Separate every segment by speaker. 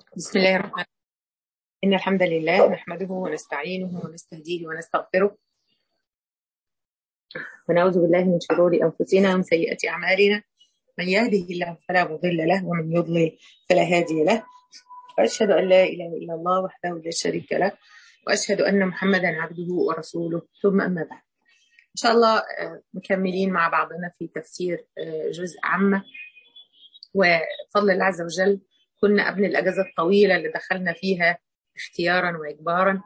Speaker 1: بسم الله الرحمن الرحيم إن الحمد لله نحمده ونستعينه ونستهديه ونستغفره ونعوذ بالله من شرور أنفسنا ومن سيئات أعمالنا من يهده الله فلا مضل له ومن يضلل فلا هادي له وأشهد أن لا إله إلا الله وحده لا شريك له وأشهد أن محمدا عبده ورسوله ثم أما بعد إن شاء الله مكملين مع بعضنا في تفسير جزء عامة وفضل الله عز وجل كنا قبل الأجازة الطويلة اللي دخلنا فيها اختيارا وإجبارا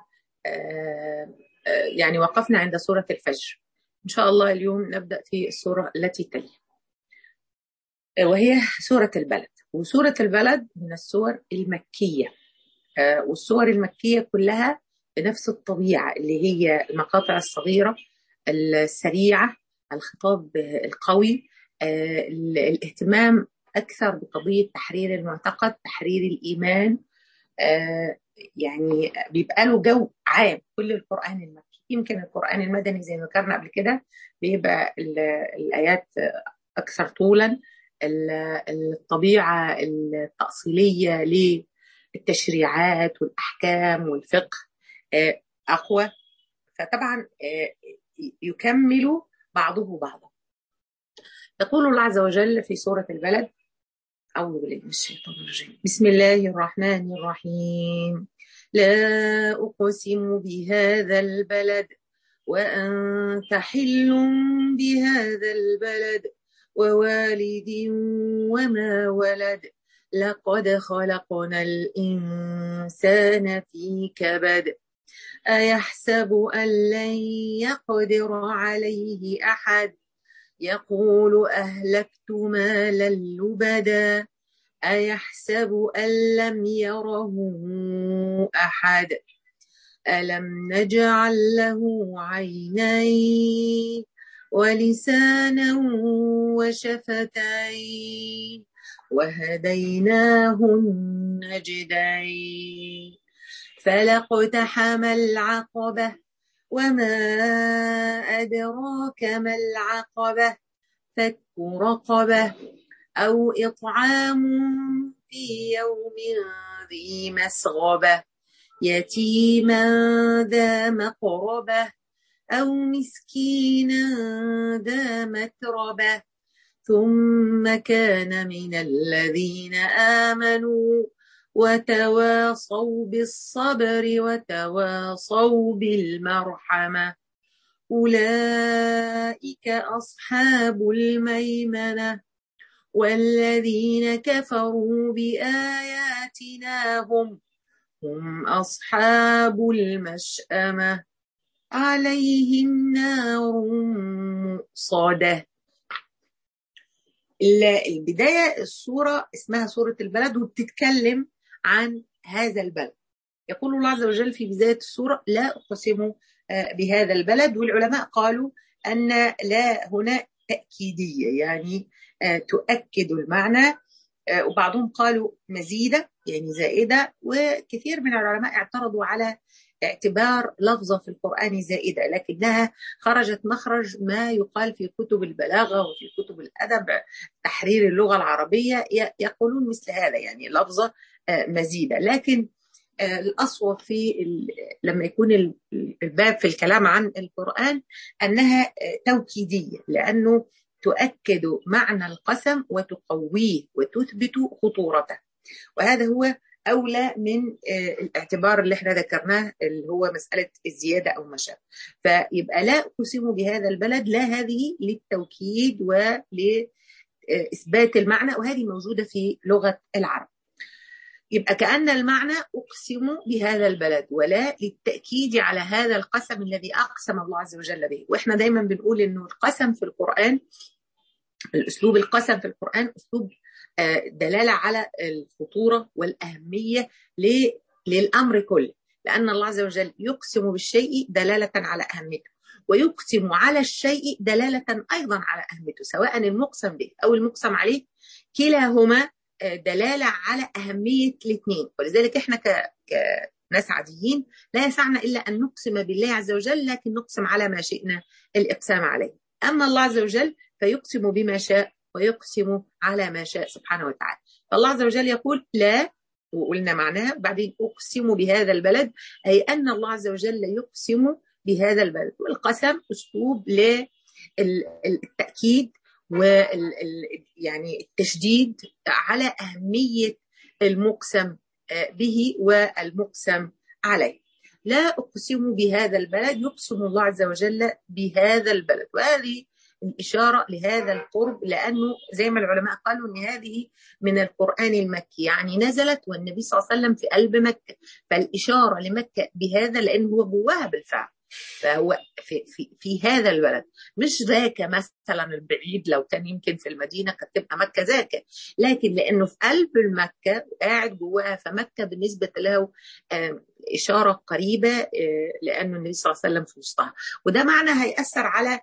Speaker 1: يعني وقفنا عند سورة الفجر إن شاء الله اليوم نبدأ في السورة التي تليها وهي سورة البلد وسورة البلد من السور المكية والسور المكية كلها بنفس الطبيعة اللي هي المقاطع الصغيرة السريعة الخطاب القوي الاهتمام أكثر بقضية تحرير المعتقد تحرير الإيمان آه يعني بيبقى له جو عام كل القرآن المكي يمكن القرآن المدني زي ما ذكرنا قبل كده بيبقى الآيات أكثر طولا الطبيعة التأصيلية للتشريعات والأحكام والفقه آه أقوى فطبعا آه يكمل بعضه بعضا يقول الله عز وجل في سورة البلد أعوذ بالله من الشيطان الرجيم بسم الله الرحمن الرحيم لا أقسم بهذا البلد وأنت حل بهذا البلد ووالد وما ولد لقد خلقنا الإنسان في كبد أيحسب أن لن يقدر عليه أحد يقول أهلكت مالا لبدا أيحسب أن لم يره أحد ألم نجعل له عينين ولسانا وشفتين وهديناه النجدين فلاقتحم العقبه وما أدراك ما العقبة فك رقبة أو إطعام في يوم ذي مسغبة يتيما ذا مقربة أو مسكينا ذا متربة ثم كان من الذين آمنوا وتواصوا بالصبر وتواصوا بالمرحمة أولئك أصحاب الميمنة والذين كفروا بآياتنا هم هم أصحاب المشأمة عليهم نار مؤصده البداية السورة اسمها سورة البلد وبتتكلم عن هذا البلد يقول الله عز وجل في بداية السورة لا أقسم بهذا البلد والعلماء قالوا أن لا هنا تأكيدية يعني تؤكد المعنى وبعضهم قالوا مزيدة يعني زائدة وكثير من العلماء اعترضوا على اعتبار لفظة في القرآن زائدة لكنها خرجت مخرج ما يقال في كتب البلاغة وفي كتب الأدب تحرير اللغة العربية يقولون مثل هذا يعني لفظة مزيدة لكن الأصوب في لما يكون الباب في الكلام عن القرآن أنها توكيدية لأنه تؤكد معنى القسم وتقويه وتثبت خطورته وهذا هو اولى من الاعتبار اللي احنا ذكرناه اللي هو مساله الزياده او ما شابه فيبقى لا اقسم بهذا البلد لا هذه للتوكيد ولاثبات المعنى وهذه موجوده في لغه العرب يبقى كأن المعنى أقسم بهذا البلد ولا للتأكيد على هذا القسم الذي أقسم الله عز وجل به وإحنا دايما بنقول إنه القسم في القرآن الأسلوب القسم في القرآن أسلوب دلالة على الخطورة والأهمية للأمر كله لأن الله عز وجل يقسم بالشيء دلالة على أهميته ويقسم على الشيء دلالة أيضا على أهميته سواء المقسم به أو المقسم عليه كلاهما دلالة على أهمية الاثنين ولذلك إحنا كناس عاديين لا يسعنا إلا أن نقسم بالله عز وجل لكن نقسم على ما شئنا الإقسام عليه أما الله عز وجل فيقسم بما شاء ويقسم على ما شاء سبحانه وتعالى فالله عز وجل يقول لا وقلنا معناها بعدين أقسم بهذا البلد أي أن الله عز وجل يقسم بهذا البلد والقسم أسلوب للتأكيد وال يعني التشديد على أهمية المقسم به والمقسم عليه لا أقسم بهذا البلد يقسم الله عز وجل بهذا البلد وهذه الإشارة لهذا القرب لأنه زي ما العلماء قالوا أن هذه من القرآن المكي يعني نزلت والنبي صلى الله عليه وسلم في قلب مكة فالإشارة لمكة بهذا لأنه هو جواها بالفعل فهو في, في, في هذا البلد مش ذاك مثلا البعيد لو كان يمكن في المدينه كانت تبقى مكه ذاك لكن لانه في قلب المكه وقاعد جواها فمكه بالنسبه له اشاره قريبه لانه النبي صلى الله عليه وسلم في وسطها وده معنى هياثر على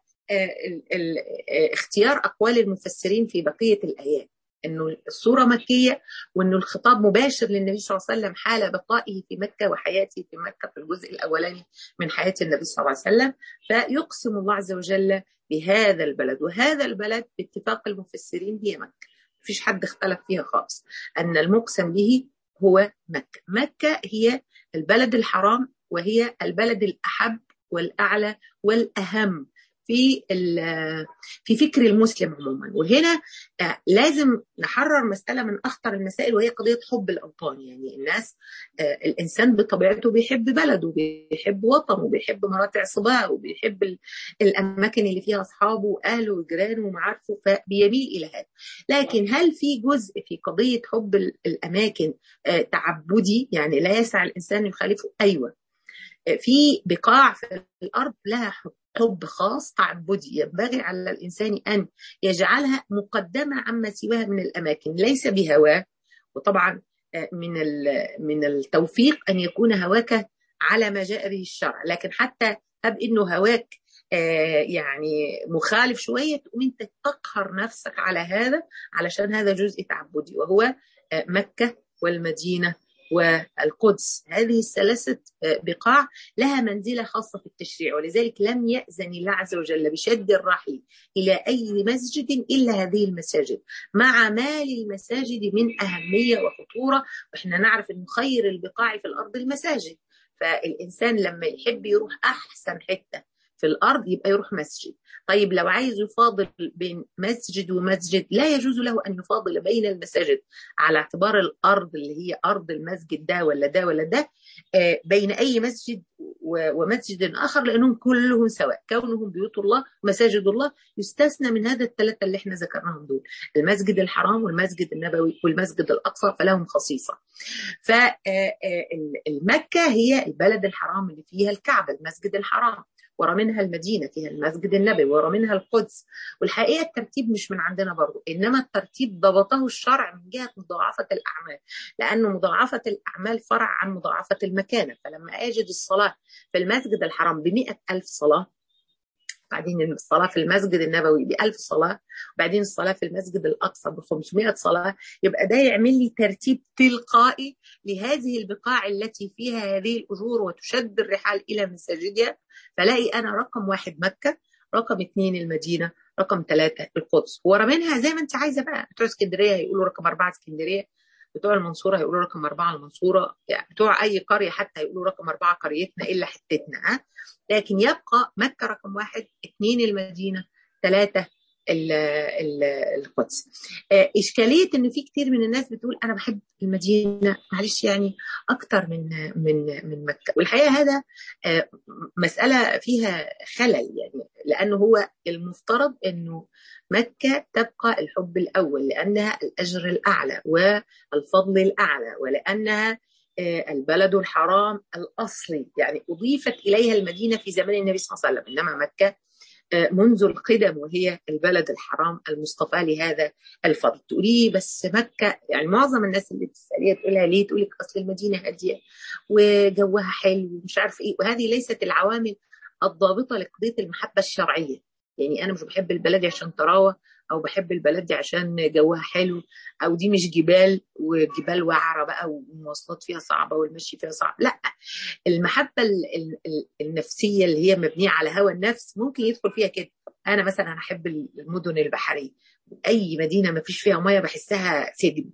Speaker 1: اختيار اقوال المفسرين في بقيه الايات انه الصوره مكيه وانه الخطاب مباشر للنبي صلى الله عليه وسلم حال بقائه في مكه وحياته في مكه في الجزء الاولاني من حياه النبي صلى الله عليه وسلم فيقسم الله عز وجل بهذا البلد وهذا البلد باتفاق المفسرين هي مكه مفيش حد اختلف فيها خالص ان المقسم به هو مكه مكه هي البلد الحرام وهي البلد الاحب والاعلى والاهم في في فكر المسلم عموما وهنا لازم نحرر مساله من اخطر المسائل وهي قضيه حب الاوطان يعني الناس الانسان بطبيعته بيحب بلده بيحب وطنه بيحب مراتع صباه وبيحب الاماكن اللي فيها اصحابه واهله وجيرانه ومعارفه فبيميل الى هذا لكن هل في جزء في قضيه حب الاماكن تعبدي يعني لا يسع الانسان يخالفه ايوه في بقاع في الارض لها حب حب خاص تعبدي ينبغي على الانسان ان يجعلها مقدمه عما سواها من الاماكن ليس بهواه وطبعا من من التوفيق ان يكون هواك على ما جاء به الشرع لكن حتى هب انه هواك يعني مخالف شويه تقوم انت تقهر نفسك على هذا علشان هذا جزء تعبدي وهو مكه والمدينه والقدس هذه الثلاثة بقاع لها منزلة خاصة في التشريع ولذلك لم يأذن الله عز وجل بشد الرحل إلى أي مسجد إلا هذه المساجد مع ما للمساجد من أهمية وخطورة وإحنا نعرف أن خير البقاع في الأرض المساجد فالإنسان لما يحب يروح أحسن حتة في الارض يبقى يروح مسجد طيب لو عايز يفاضل بين مسجد ومسجد لا يجوز له ان يفاضل بين المساجد على اعتبار الارض اللي هي ارض المسجد ده ولا ده ولا ده بين اي مسجد ومسجد اخر لانهم كلهم سواء كونهم بيوت الله مساجد الله يستثنى من هذا الثلاثه اللي احنا ذكرناهم دول المسجد الحرام والمسجد النبوي والمسجد الاقصى فلهم خصيصه فالمكه هي البلد الحرام اللي فيها الكعبه المسجد الحرام ورا منها المدينه فيها المسجد النبوي ورا منها القدس والحقيقه الترتيب مش من عندنا برضو انما الترتيب ضبطه الشرع من جهه مضاعفه الاعمال لانه مضاعفه الاعمال فرع عن مضاعفه المكانه فلما اجد الصلاه في المسجد الحرام ب ألف صلاه بعدين الصلاة في المسجد النبوي بألف صلاة وبعدين الصلاة في المسجد الأقصى ب 500 صلاة يبقى ده يعمل لي ترتيب تلقائي لهذه البقاع التي فيها هذه الأجور وتشد الرحال إلى مساجدها فلاقي أنا رقم واحد مكة رقم اثنين المدينة رقم ثلاثة القدس ورا منها زي ما أنت عايزة بقى بتوع اسكندرية هيقولوا رقم أربعة اسكندرية بتوع المنصورة هيقولوا رقم أربعة المنصورة يعني بتوع أي قرية حتى هيقولوا رقم أربعة قريتنا إلا حتتنا ها لكن يبقى مكة رقم واحد اثنين المدينة ثلاثة القدس إشكالية إن في كتير من الناس بتقول أنا بحب المدينة معلش يعني أكتر من من من مكة والحقيقة هذا مسألة فيها خلل يعني لأنه هو المفترض إنه مكة تبقى الحب الأول لأنها الأجر الأعلى والفضل الأعلى ولأنها البلد الحرام الأصلي يعني أضيفت إليها المدينة في زمن النبي صلى الله عليه وسلم إنما مكة منذ القدم وهي البلد الحرام المصطفى لهذا الفضل تقولي بس مكة يعني معظم الناس اللي بتسأليها تقولها ليه تقول لك أصل المدينة هادية وجوها حلو ومش عارف إيه وهذه ليست العوامل الضابطة لقضية المحبة الشرعية يعني أنا مش بحب البلد عشان تراوة او بحب البلد دي عشان جوها حلو او دي مش جبال وجبال وعره بقى والمواصلات فيها صعبه والمشي فيها صعب لا المحبه النفسيه اللي هي مبنيه على هوى النفس ممكن يدخل فيها كده انا مثلا احب المدن البحريه اي مدينه ما فيش فيها ميه بحسها سجن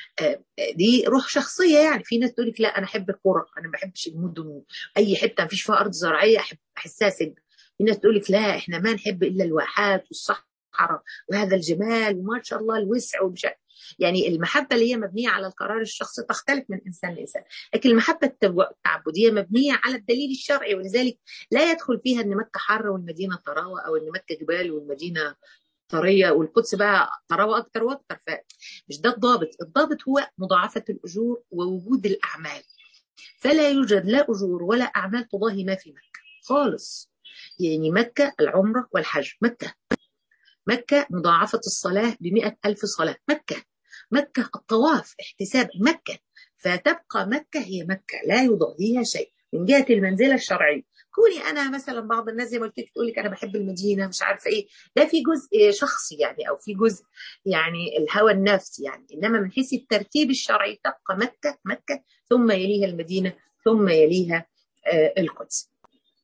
Speaker 1: دي روح شخصيه يعني في ناس تقول لك لا انا احب القرى انا ما بحبش المدن اي حته ما فيش فيها ارض زراعيه احب احسها سجن في ناس تقول لك لا احنا ما نحب الا الواحات والصحراء وهذا الجمال وما شاء الله الوسع ومش يعني المحبه اللي هي مبنيه على القرار الشخصي تختلف من انسان لانسان لكن المحبه التعبديه مبنيه على الدليل الشرعي ولذلك لا يدخل فيها ان مكه حر والمدينه طراوه او ان مكه جبال والمدينه طريه والقدس بقى طراوه اكتر واكتر فمش ده الضابط الضابط هو مضاعفه الاجور ووجود الاعمال فلا يوجد لا اجور ولا اعمال تضاهي ما في مكه خالص يعني مكه العمره والحج مكه مكة مضاعفة الصلاة بمئة ألف صلاة مكة مكة الطواف احتساب مكة فتبقى مكة هي مكة لا يضاهيها شيء من جهة المنزلة الشرعية كوني انا مثلا بعض الناس زي ما قلت لك تقول لك انا بحب المدينه مش عارفه ايه ده في جزء شخصي يعني او في جزء يعني الهوى النفسي يعني انما من حيث الترتيب الشرعي تبقى مكه مكه ثم يليها المدينه ثم يليها آه القدس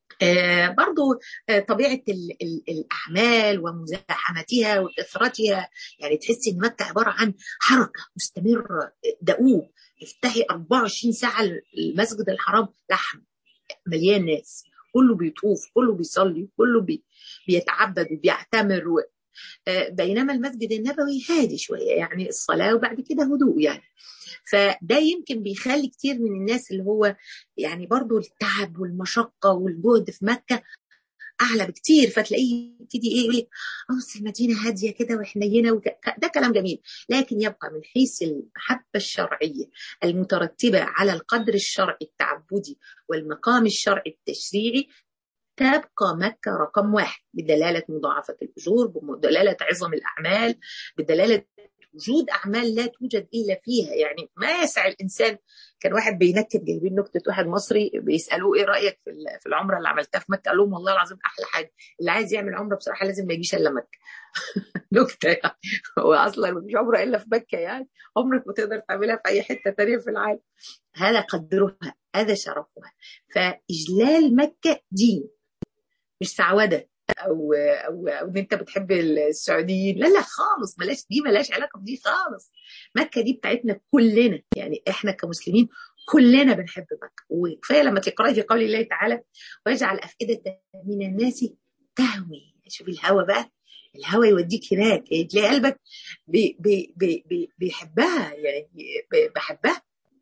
Speaker 1: آه برضو آه طبيعة ال ال الأعمال ومزاحمتها وكثرتها يعني تحسي إن مكة عبارة عن حركة مستمرة دؤوب افتحي 24 ساعة المسجد الحرام لحم مليان ناس كله بيطوف كله بيصلي كله بي بيتعبد وبيعتمر و... آه بينما المسجد النبوي هادي شوية يعني الصلاة وبعد كده هدوء يعني فده يمكن بيخلي كتير من الناس اللي هو يعني برضو التعب والمشقة والجهد في مكة أعلى بكتير فتلاقيه يبتدي إيه يقول لك بص المدينة هادية كده وحنينة وك... ده كلام جميل لكن يبقى من حيث المحبة الشرعية المترتبة على القدر الشرعي التعبدي والمقام الشرعي التشريعي تبقى مكة رقم واحد بدلالة مضاعفة الأجور بدلالة عظم الأعمال بدلالة وجود اعمال لا توجد الا فيها يعني ما يسع الانسان كان واحد بينكت جايبين نكته واحد مصري بيسالوه ايه رايك في في العمره اللي عملتها في مكه قال لهم والله العظيم احلى حاجه اللي عايز يعمل عمره بصراحه لازم ما يجيش الا مكه نكته يعني هو اصلا ما فيش عمره الا في مكه يعني عمرك ما تقدر تعملها في اي حته ثانيه في العالم هذا قدرها هذا شرفها فاجلال مكه دين مش سعوده او او او ان انت بتحب السعوديين لا لا خالص ملاش دي ملاش علاقه بدي خالص مكه دي بتاعتنا كلنا يعني احنا كمسلمين كلنا بنحب مكه وكفايه لما تقراي في قول الله تعالى ويجعل افئده من الناس تهوي شوفي الهوى بقى الهوى يوديك هناك تلاقي قلبك بي بي بي بي بيحبها يعني بحبها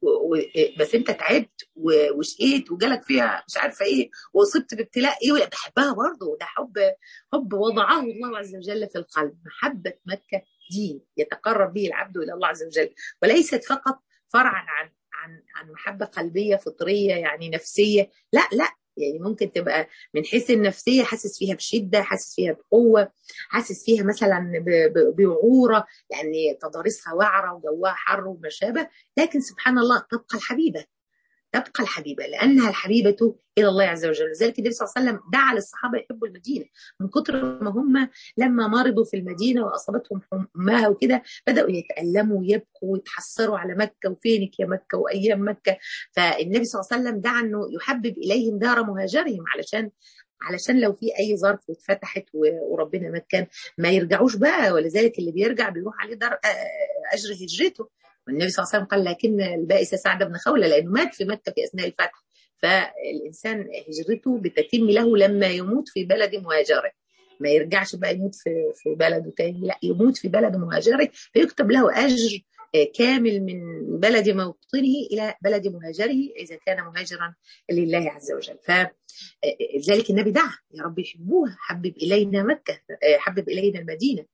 Speaker 1: بس انت تعبت وشقيت وجالك فيها مش عارفه ايه واصبت بابتلاء ايه ولا بحبها برضه ده حب حب وضعه الله عز وجل في القلب محبه مكه دين يتقرب به العبد الى الله عز وجل وليست فقط فرعا عن عن عن محبه قلبيه فطريه يعني نفسيه لا لا يعني ممكن تبقى من حيث النفسيه حاسس فيها بشده حاسس فيها بقوه حاسس فيها مثلا بوعوره يعني تضاريسها وعره وجوها حر وما شابه لكن سبحان الله تبقى الحبيبه تبقى الحبيبه لانها الحبيبه الى الله عز وجل لذلك النبي صلى الله عليه وسلم دعا للصحابه يحبوا المدينه من كتر ما هم لما مرضوا في المدينه واصابتهم حماها وكده بداوا يتالموا ويبكوا ويتحسروا على مكه وفينك يا مكه وايام مكه فالنبي صلى الله عليه وسلم دعا انه يحبب اليهم دار مهاجرهم علشان علشان لو في اي ظرف واتفتحت وربنا مكان ما يرجعوش بقى ولذلك اللي بيرجع بيروح عليه دار اجر هجرته والنبي صلى الله عليه وسلم قال لكن البائس سعد بن خولة لأنه مات في مكة في أثناء الفتح فالإنسان هجرته بتتم له لما يموت في بلد مهاجره ما يرجعش بقى يموت في في بلده تاني لا يموت في بلد مهاجره فيكتب له أجر كامل من بلد موطنه إلى بلد مهاجره إذا كان مهاجرا لله عز وجل فلذلك النبي دعا يا رب يحبوها حبب إلينا مكة حبب إلينا المدينة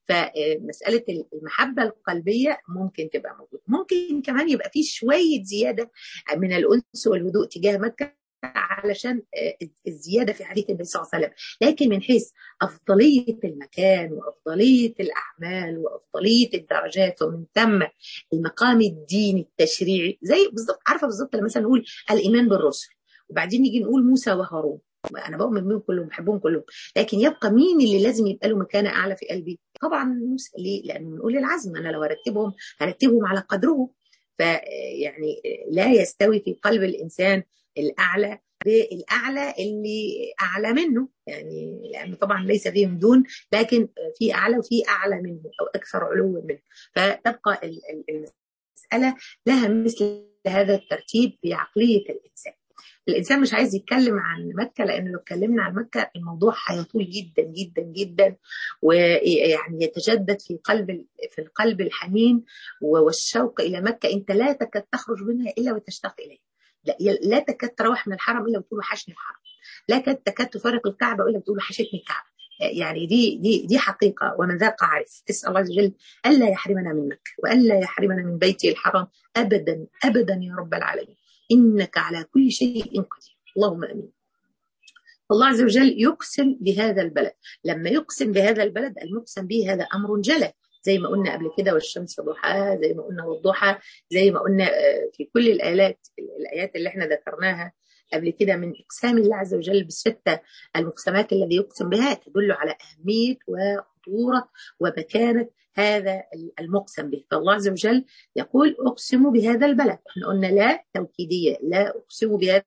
Speaker 1: فمسألة المحبة القلبية ممكن تبقى موجودة ممكن كمان يبقى في شوية زيادة من الأنس والهدوء تجاه مكة علشان الزيادة في حديث النبي صلى الله عليه وسلم لكن من حيث أفضلية المكان وأفضلية الأعمال وأفضلية الدرجات ومن ثم المقام الديني التشريعي زي بالظبط عارفة بالظبط لما مثلا نقول الإيمان بالرسل وبعدين نيجي نقول موسى وهارون انا بؤمن بهم كلهم بحبهم كلهم لكن يبقى مين اللي لازم يبقى له مكانه اعلى في قلبي طبعا موسى ليه لانه من اولي العزم انا لو هرتبهم هرتبهم على قدرهم فيعني لا يستوي في قلب الانسان الاعلى بالاعلى اللي اعلى منه يعني لانه طبعا ليس فيهم دون لكن في اعلى وفي اعلى منه او اكثر علوا منه فتبقى المساله لها مثل هذا الترتيب في عقليه الانسان الانسان مش عايز يتكلم عن مكه لان لو اتكلمنا عن مكه الموضوع هيطول جدا جدا جدا ويعني يتجدد في قلب في القلب الحنين والشوق الى مكه انت لا تكاد تخرج منها الا وتشتاق اليها لا, لا تكاد تروح من الحرم الا وتقول وحشني الحرم لا تكاد تفارق الكعبه الا وتقول وحشتني الكعبه يعني دي دي دي حقيقه ومن ذاق عارف اسال الله عز وجل الا يحرمنا من مكه والا يحرمنا من بيته الحرام ابدا ابدا يا رب العالمين انك على كل شيء قدير اللهم امين الله عز وجل يقسم بهذا البلد لما يقسم بهذا البلد المقسم به هذا امر جلل زي ما قلنا قبل كده والشمس ضحاها زي ما قلنا والضحى زي ما قلنا في كل الايات الايات اللي احنا ذكرناها قبل كده من اقسام الله عز وجل بالسته المقسمات الذي يقسم بها تدل على اهميه وخطوره ومكانه هذا المقسم به فالله عز وجل يقول اقسم بهذا البلد احنا قلنا لا توكيديه لا اقسم بهذا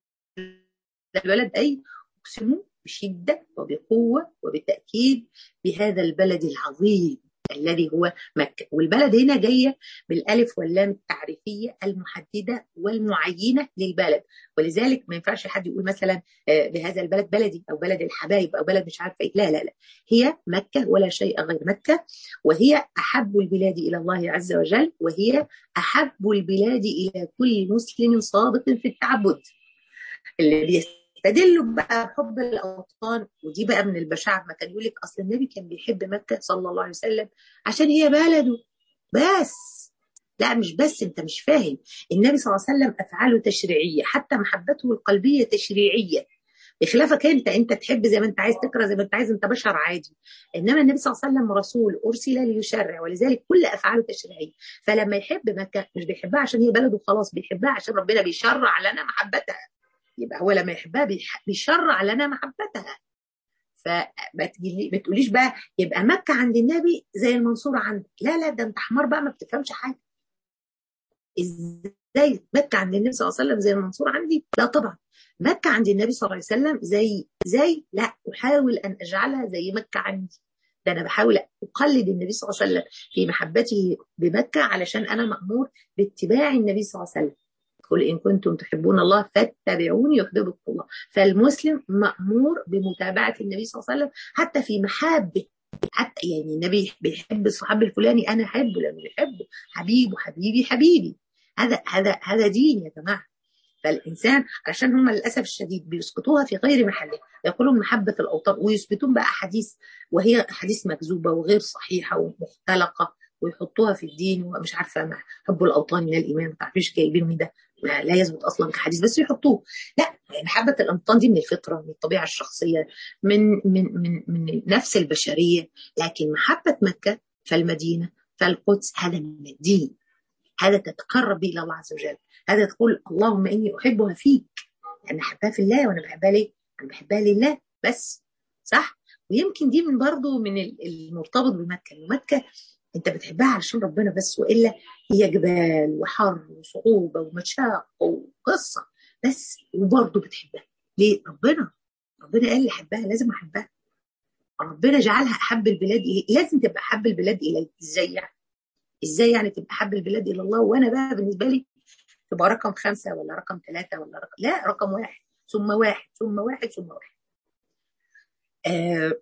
Speaker 1: البلد اي اقسم بشده وبقوه وبتاكيد بهذا البلد العظيم الذي هو مكة والبلد هنا جاية بالألف واللام التعريفية المحددة والمعينة للبلد ولذلك ما ينفعش حد يقول مثلا بهذا البلد بلدي أو بلد الحبايب أو بلد مش عارفة إيه لا لا لا هي مكة ولا شيء غير مكة وهي أحب البلاد إلى الله عز وجل وهي أحب البلاد إلى كل مسلم صادق في التعبد اللي بيستدلوا بقى بحب الاوطان ودي بقى من البشاعه ما كان يقول لك اصل النبي كان بيحب مكه صلى الله عليه وسلم عشان هي بلده بس لا مش بس انت مش فاهم النبي صلى الله عليه وسلم افعاله تشريعيه حتى محبته القلبيه تشريعيه بخلافك انت انت تحب زي ما انت عايز تكره زي ما انت عايز انت بشر عادي انما النبي صلى الله عليه وسلم رسول ارسل ليشرع ولذلك كل افعاله تشريعيه فلما يحب مكه مش بيحبها عشان هي بلده خلاص بيحبها عشان ربنا بيشرع لنا محبتها يبقى هو لما يحبها بيشرع لنا محبتها فما تقوليش بقى يبقى مكة عند النبي زي المنصورة عندك لا لا ده انت حمار بقى ما بتفهمش حاجة ازاي مكة عند النبي صلى الله عليه وسلم زي المنصورة عندي لا طبعا مكة عند النبي صلى الله عليه وسلم زي زي لا أحاول أن أجعلها زي مكة عندي ده أنا بحاول أقلد النبي صلى الله عليه وسلم في محبته بمكة علشان أنا مأمور باتباع النبي صلى الله عليه وسلم قل إن كنتم تحبون الله فاتبعوني يحببكم الله فالمسلم مأمور بمتابعة النبي صلى الله عليه وسلم حتى في محبه حتى يعني النبي بيحب الصحابي الفلاني أنا أحبه لأنه بيحبه حبيبه حبيبي حبيبي هذا هذا هذا دين يا جماعة فالإنسان عشان هم للأسف الشديد بيسقطوها في غير محلها يقولون محبة الأوطان ويثبتون بقى أحاديث وهي أحاديث مكذوبة وغير صحيحة ومختلقة ويحطوها في الدين ومش عارفه حب الاوطان من الايمان ما تعرفيش جايبين من ده لا يثبت اصلا كحديث بس يحطوه لا محبه الاوطان دي من الفطره من الطبيعه الشخصيه من من من من نفس البشريه لكن محبه مكه فالمدينه فالقدس هذا من الدين هذا تتقرب به الى الله عز وجل هذا تقول اللهم اني احبها فيك انا احبها في الله وانا بحبها ليه؟ انا بحبها لله بس صح؟ ويمكن دي من برضه من المرتبط بمكه مكه انت بتحبها علشان ربنا بس والا هي جبال وحر وصعوبه ومشاق وقصه بس وبرضه بتحبها ليه؟ ربنا ربنا قال لي احبها لازم احبها ربنا جعلها احب البلاد الي لازم تبقى احب البلاد الي ازاي يعني؟ ازاي يعني تبقى احب البلاد الى الله وانا بقى بالنسبه لي تبقى رقم خمسه ولا رقم ثلاثه ولا رقم لا رقم واحد ثم واحد ثم واحد ثم واحد آه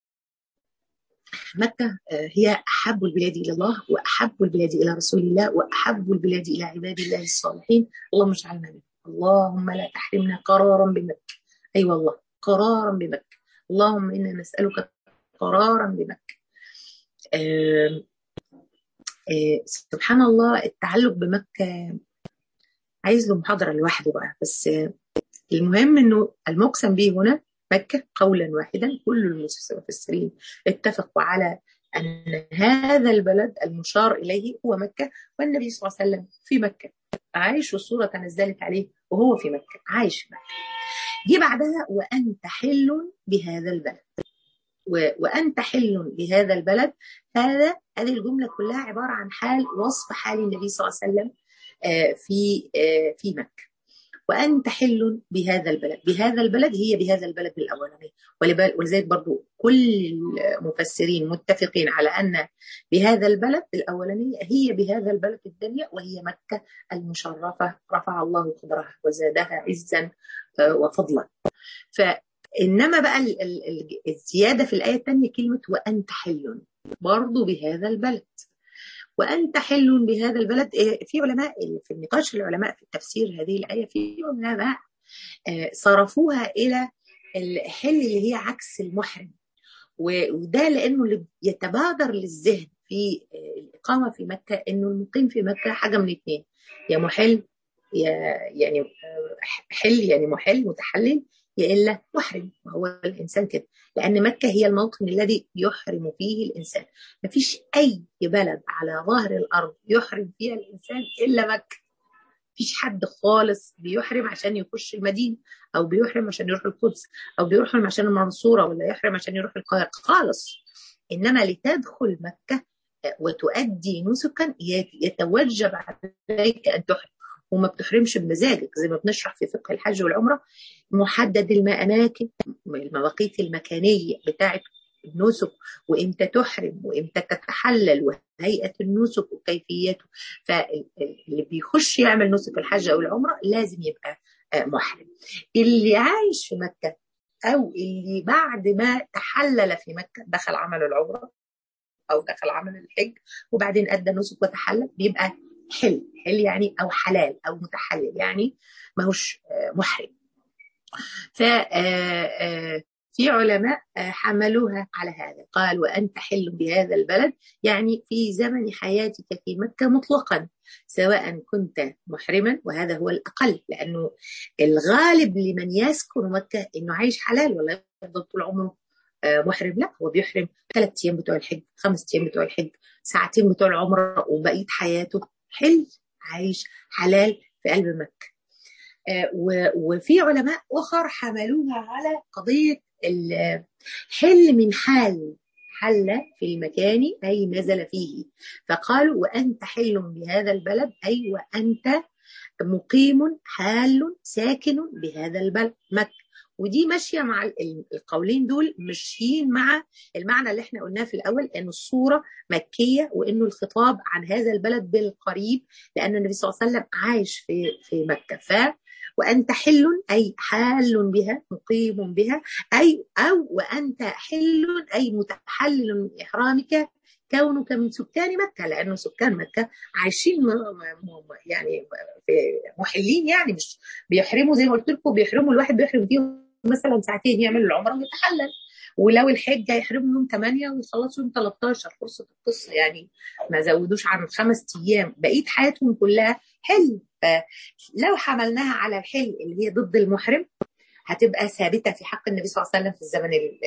Speaker 1: مكة هي أحب البلاد إلى الله وأحب البلاد إلى رسول الله وأحب البلاد إلى عباد الله الصالحين اللهم اجعلنا منهم اللهم لا تحرمنا قرارا بمكة أي أيوة والله قرارا بمكة اللهم إنا نسألك قرارا بمكة آه آه سبحان الله التعلق بمكة عايز له محاضرة لوحده بقى بس آه المهم إنه المقسم به هنا مكة قولا واحدا كل المفسرين اتفقوا على أن هذا البلد المشار إليه هو مكة والنبي صلى الله عليه وسلم في مكة عايش والصورة تنزلت عليه وهو في مكة عايش في مكة جه بعدها وأنت حل بهذا البلد وأنت حل بهذا البلد هذا هذه الجملة كلها عبارة عن حال وصف حال النبي صلى الله عليه وسلم في في مكة وأنت حل بهذا البلد بهذا البلد هي بهذا البلد الأولاني ولذلك برضو كل المفسرين متفقين على أن بهذا البلد الأولانية هي بهذا البلد الدنيا وهي مكة المشرفة رفع الله قدرها وزادها عزا وفضلا فإنما بقى الزيادة في الآية الثانية كلمة وأنت حل برضو بهذا البلد وأنت حل بهذا البلد في علماء في النقاش العلماء في التفسير هذه الآية في علماء صرفوها إلى الحل اللي هي عكس المحرم وده لأنه اللي يتبادر للذهن في الإقامة في مكة إنه المقيم في مكة حاجة من اثنين يا محل يا يعني حل يعني محل متحلل يا إلا محرم وهو الإنسان كده لأن مكة هي الموطن الذي يحرم فيه الإنسان ما فيش أي بلد على ظهر الأرض يحرم فيها الإنسان إلا مكة فيش حد خالص بيحرم عشان يخش المدينة أو بيحرم عشان يروح القدس أو بيحرم عشان المنصورة ولا يحرم عشان يروح القاهرة خالص إنما لتدخل مكة وتؤدي نسكا يتوجب عليك أن تحرم وما بتحرمش بمزاجك زي ما بنشرح في فقه الحج والعمرة محدد الأماكن المواقيت المكانية بتاعت النسك وامتى تحرم وامتى تتحلل وهيئة النسك وكيفيته فاللي بيخش يعمل نسك الحج أو العمرة لازم يبقى محرم اللي عايش في مكة أو اللي بعد ما تحلل في مكة دخل عمل العمرة أو دخل عمل الحج وبعدين أدى نسك وتحلل بيبقى حل حل يعني أو حلال أو متحلل يعني ماهوش محرم ف في علماء حملوها على هذا قال وأنت حل بهذا البلد يعني في زمن حياتك في مكة مطلقا سواء كنت محرما وهذا هو الأقل لأنه الغالب لمن يسكن مكة إنه عايش حلال ولا يفضل طول عمره محرم لا هو بيحرم ثلاث أيام بتوع الحج خمس أيام بتوع الحج ساعتين بتوع العمرة وبقية حياته حل عايش حلال في قلب مكة وفي علماء أخر حملوها على قضية الحل من حال حل في المكان أي نزل فيه فقالوا وأنت حل بهذا البلد أي وأنت مقيم حال ساكن بهذا البلد مكة ودي ماشيه مع القولين دول ماشيين مع المعنى اللي احنا قلناه في الاول ان الصوره مكيه وانه الخطاب عن هذا البلد بالقريب لان النبي صلى الله عليه وسلم عايش في في مكه ف وأنت حل أي حال بها مقيم بها أي أو وأنت حل أي متحلل من إحرامك كونك من سكان مكة لأنه سكان مكة عايشين يعني محلين يعني مش بيحرموا زي ما قلت لكم بيحرموا الواحد بيحرم فيهم مثلا ساعتين يعمل العمرة ويتحلل ولو الحج هيحرموا يوم 8 ويخلصوا يوم 13 فرصة القصة يعني ما زودوش عن خمس أيام بقية حياتهم كلها حل فلو حملناها على الحل اللي هي ضد المحرم هتبقى ثابتة في حق النبي صلى الله عليه وسلم في الزمن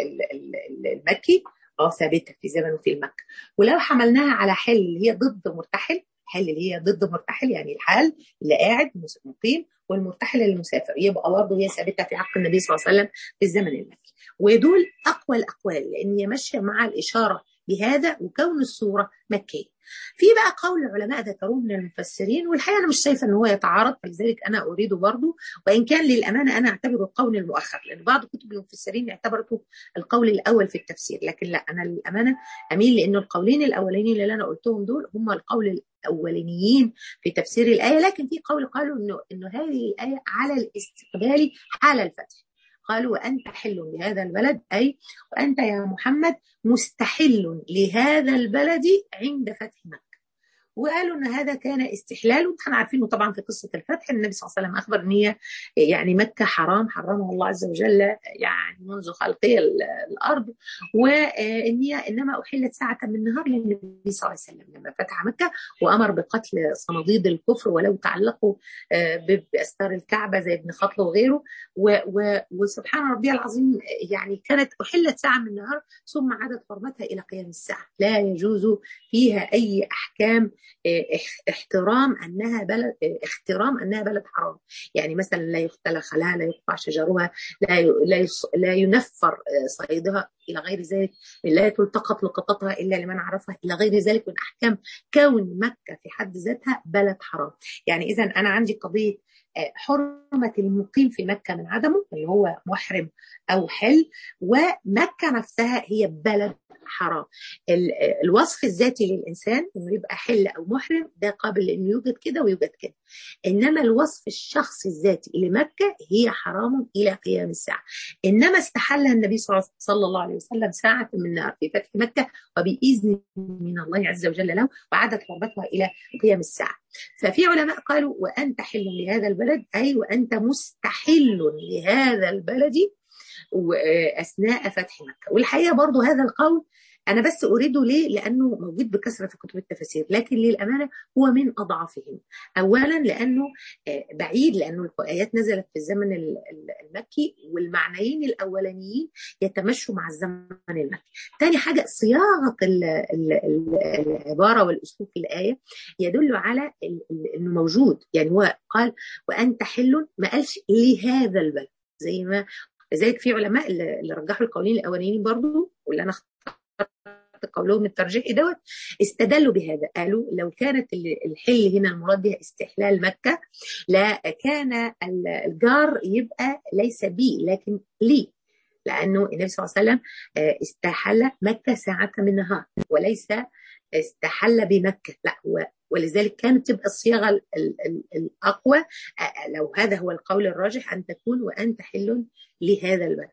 Speaker 1: المكي اه ثابته في زمنه في المكه ولو حملناها على حل اللي هي ضد مرتحل حل اللي هي ضد مرتحل يعني الحال اللي قاعد مقيم والمرتحل المسافر يبقى برضه هي ثابته في حق النبي صلى الله عليه وسلم في الزمن المكي ودول اقوى الاقوال لان هي ماشيه مع الاشاره بهذا وكون الصوره مكيه في بقى قول العلماء ذكروه من المفسرين والحقيقه انا مش شايفه ان هو يتعارض فلذلك انا اريده برضه وان كان للامانه انا اعتبره القول المؤخر لان بعض كتب المفسرين اعتبرته القول الاول في التفسير لكن لا انا للامانه اميل لانه القولين الاولانيين اللي انا قلتهم دول هم القول الاولانيين في تفسير الايه لكن في قول قالوا انه انه هذه الايه على الاستقبال حال الفتح قالوا وأنت حل بهذا البلد أي وأنت يا محمد مستحل لهذا البلد عند فتح مكة وقالوا ان هذا كان استحلال واحنا عارفينه طبعا في قصه الفتح النبي صلى الله عليه وسلم اخبر ان هي يعني مكه حرام حرمها الله عز وجل يعني منذ خلقها الارض وان هي انما احلت ساعه من النهار للنبي صلى الله عليه وسلم لما فتح مكه وامر بقتل صناديد الكفر ولو تعلقوا باستار الكعبه زي ابن خطل وغيره وسبحان ربي العظيم يعني كانت احلت ساعه من النهار ثم عادت حرمتها الى قيام الساعه لا يجوز فيها اي احكام احترام انها بلد احترام انها بلد حرام يعني مثلا لا يختلى خلاها لا يقطع شجرها لا لا لا ينفر صيدها الى غير ذلك لا تلتقط لقطتها الا لمن عرفها الى غير ذلك من احكام كون مكه في حد ذاتها بلد حرام يعني اذا انا عندي قضيه حرمة المقيم في مكة من عدمه اللي هو محرم أو حل ومكة نفسها هي بلد حرام الوصف الذاتي للإنسان إنه يبقى حل أو محرم ده قابل إنه يوجد كده ويوجد كده إنما الوصف الشخصي الذاتي لمكة هي حرام إلى قيام الساعة إنما استحلها النبي صلى الله عليه وسلم ساعة من نار في فتح مكة وبإذن من الله عز وجل له وعادت حرمتها إلى قيام الساعة ففي علماء قالوا وأنت حل لهذا البلد أي وأنت مستحل لهذا البلد أثناء فتح مكة والحقيقة برضو هذا القول أنا بس أريده ليه؟ لأنه موجود بكثرة في كتب التفاسير لكن للأمانة هو من أضعفهم أولا لأنه بعيد لأنه الآيات نزلت في الزمن المكي والمعنيين الأولانيين يتمشوا مع الزمن المكي ثاني حاجة صياغة العبارة والأسلوب في الآية يدل على أنه موجود يعني هو قال وأنت حل ما قالش لهذا البلد زي ما لذلك في علماء اللي رجحوا القولين الاولانيين برضو واللي انا اخترت قولهم الترجيحي دوت استدلوا بهذا قالوا لو كانت الحل هنا المراد بها استحلال مكه لا كان الجار يبقى ليس بي لكن لي لانه النبي صلى الله عليه وسلم استحل مكه ساعه من النهار وليس استحل بمكه لا هو ولذلك كانت تبقى الصياغه الاقوى لو هذا هو القول الراجح ان تكون وانت حل لهذا البلد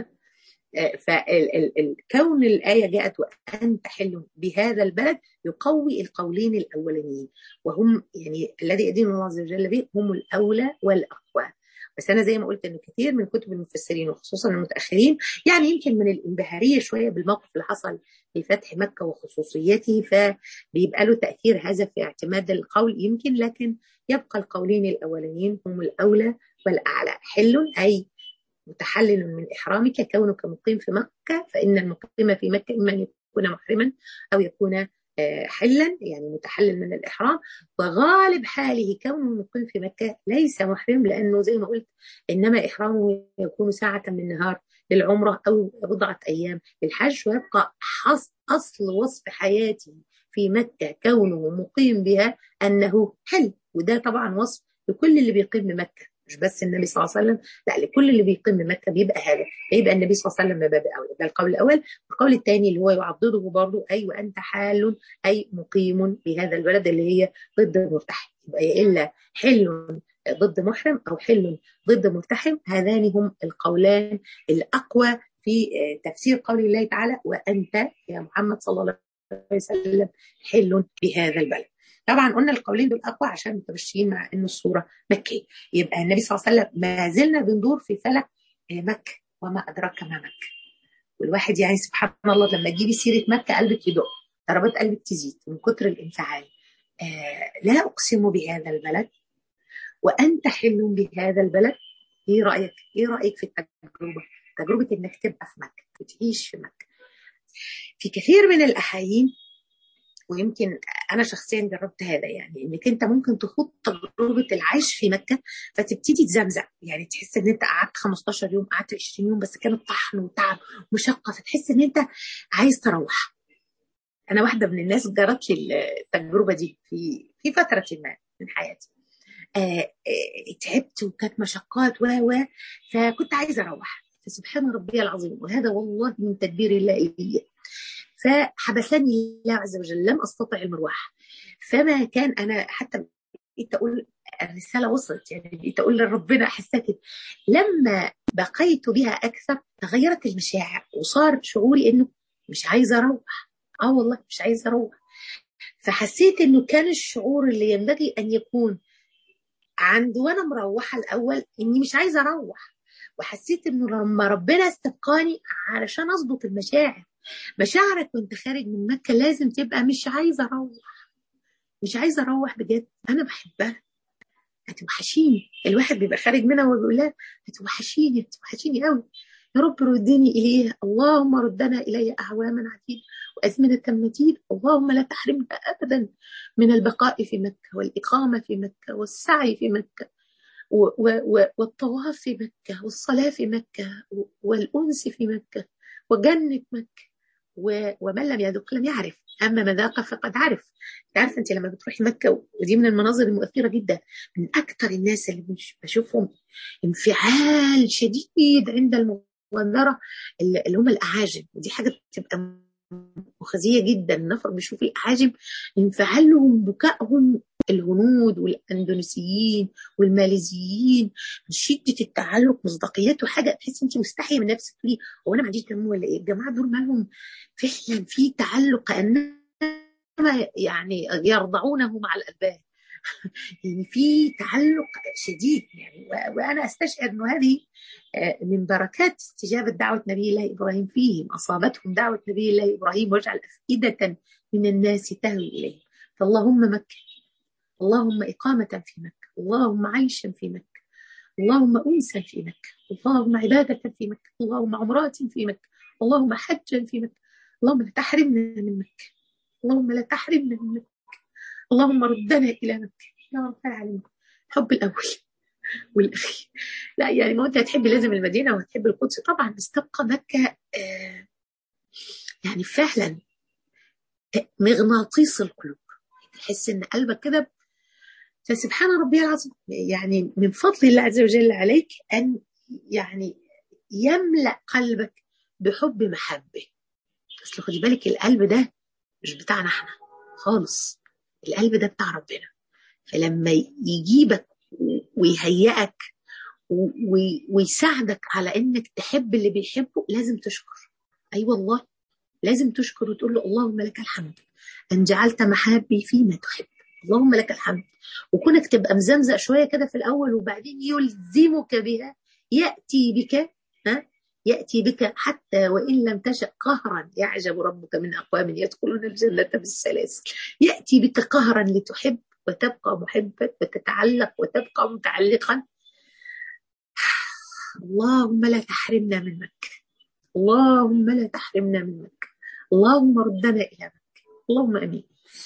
Speaker 1: فكون الآية جاءت وأنت حل بهذا البلد يقوي القولين الأولانيين وهم يعني الذي يدين الله عز وجل به هم الأولى والأقوى بس أنا زي ما قلت إن كثير من كتب المفسرين وخصوصا المتأخرين يعني يمكن من الانبهارية شوية بالموقف اللي حصل في فتح مكة وخصوصيته فبيبقى له تأثير هذا في اعتماد القول يمكن لكن يبقى القولين الأولانيين هم الأولى والأعلى حل أي متحلل من إحرامك كونك مقيم في مكة فإن المقيم في مكة إما أن يكون محرما أو يكون حلا يعني متحلل من الإحرام وغالب حاله كونه مقيم في مكة ليس محرم لأنه زي ما قلت إنما إحرامه يكون ساعة من النهار للعمرة أو بضعة أيام للحج ويبقى أصل وصف حياته في مكة كونه مقيم بها أنه حل وده طبعا وصف لكل اللي بيقيم بمكة مش بس النبي صلى الله عليه وسلم لا لكل اللي بيقيم بمكه بيبقى هذا بيبقى النبي صلى الله عليه وسلم باب اولى ده القول الاول والقول الثاني اللي هو يعضده برضه اي أيوة وانت حال اي مقيم بهذا البلد اللي هي ضد المرتحم يبقى الا حل ضد محرم او حل ضد مرتحم هذان هم القولان الاقوى في تفسير قول الله تعالى وانت يا محمد صلى الله عليه وسلم حل بهذا البلد طبعا قلنا القولين دول اقوى عشان متمشيين مع ان الصوره مكيه يبقى النبي صلى الله عليه وسلم ما زلنا بندور في فلك مكه وما ادراك ما مكه والواحد يعني سبحان الله لما تجيبي سيره مكه قلبك يدق ضربات قلبك تزيد من كتر الانفعال آه لا اقسم بهذا البلد وانت حل بهذا البلد ايه رايك؟ ايه رايك في التجربه؟ تجربه انك تبقى في مكه وتعيش في مكه في كثير من الاحايين ويمكن انا شخصيا جربت هذا يعني انك انت ممكن تخوض تجربه العيش في مكه فتبتدي تزمزم يعني تحس ان انت قعدت 15 يوم قعدت 20 يوم بس كانت طحن وتعب ومشقه فتحس ان انت عايز تروح انا واحده من الناس جربت التجربه دي في في فتره ما من حياتي آه آه تعبت وكانت مشقات و و فكنت عايزه اروح فسبحان ربي العظيم وهذا والله من تدبير الله لي فحبسني الله عز وجل لم استطع المروح فما كان انا حتى بقيت اقول الرساله وصلت يعني بقيت اقول لربنا احسها كده لما بقيت بها اكثر تغيرت المشاعر وصار شعوري انه مش عايزه اروح اه والله مش عايزه اروح فحسيت انه كان الشعور اللي ينبغي ان يكون عند وانا مروحه الاول اني مش عايزه اروح وحسيت انه لما ربنا استبقاني علشان اظبط المشاعر مشاعرك وانت خارج من مكه لازم تبقى مش عايزه اروح مش عايزه اروح بجد انا بحبها هتوحشيني الواحد بيبقى خارج منها وهو بيقول لها هتوحشيني هتوحشيني قوي يا رب ردني اليه اللهم ردنا الي اعواما عديده أزمنة مديدة اللهم لا تحرمنا أبدا من البقاء في مكة والإقامة في مكة والسعي في مكة والطواف في مكة والصلاة في مكة والأنس في مكة وجنة مكة ومن لم يذق لم يعرف أما من ذاق فقد عرف عارفة أنت لما بتروحي مكة ودي من المناظر المؤثرة جدا من أكثر الناس اللي بشوفهم انفعال شديد عند المغادرة اللي هم الأعاجم ودي حاجة بتبقى مخزية جدا النفر بيشوف الأعاجم انفعالهم بكائهم الهنود والاندونيسيين والماليزيين شده التعلق مصداقيته حاجه تحس انت مستحيه من نفسك ليه هو انا ما عنديش دم ولا ايه الجماعه دول مالهم فعلا في تعلق كانما يعني يرضعونه مع الالبان يعني في تعلق شديد يعني وانا استشعر انه هذه من بركات استجابه دعوه نبي الله ابراهيم فيهم اصابتهم دعوه نبي الله ابراهيم واجعل افئده من الناس تهوي اليه فاللهم مكه اللهم إقامة في مكة اللهم عيشا في مكة اللهم أنسا في مكة اللهم عبادة في مكة اللهم عمرات في مكة اللهم حجا في مكة اللهم لا تحرمنا من مكة اللهم لا تحرمنا من مكة اللهم ردنا إلى مكة يا رب العالمين الحب الأول والأخير لا يعني ما أنت هتحبي لازم المدينة وهتحبي القدس طبعا بس تبقى مكة آه يعني فعلا مغناطيس القلوب تحس ان قلبك كده فسبحان ربي العظيم يعني من فضل الله عز وجل عليك أن يعني يملأ قلبك بحب محبة بس خدي بالك القلب ده مش بتاعنا احنا خالص القلب ده بتاع ربنا فلما يجيبك ويهيئك ويساعدك على انك تحب اللي بيحبه لازم تشكر اي أيوة والله لازم تشكر وتقول له اللهم لك الحمد ان جعلت محابي فيما تحب اللهم لك الحمد وكونك تبقى مزمزق شويه كده في الاول وبعدين يلزمك بها ياتي بك ها ياتي بك حتى وان لم تشأ قهرا يعجب ربك من اقوام يدخلون الجنه بالسلاسل ياتي بك قهرا لتحب وتبقى محبا وتتعلق وتبقى متعلقا اللهم لا تحرمنا من مكه اللهم لا تحرمنا من مكه اللهم ردنا الى مكه اللهم امين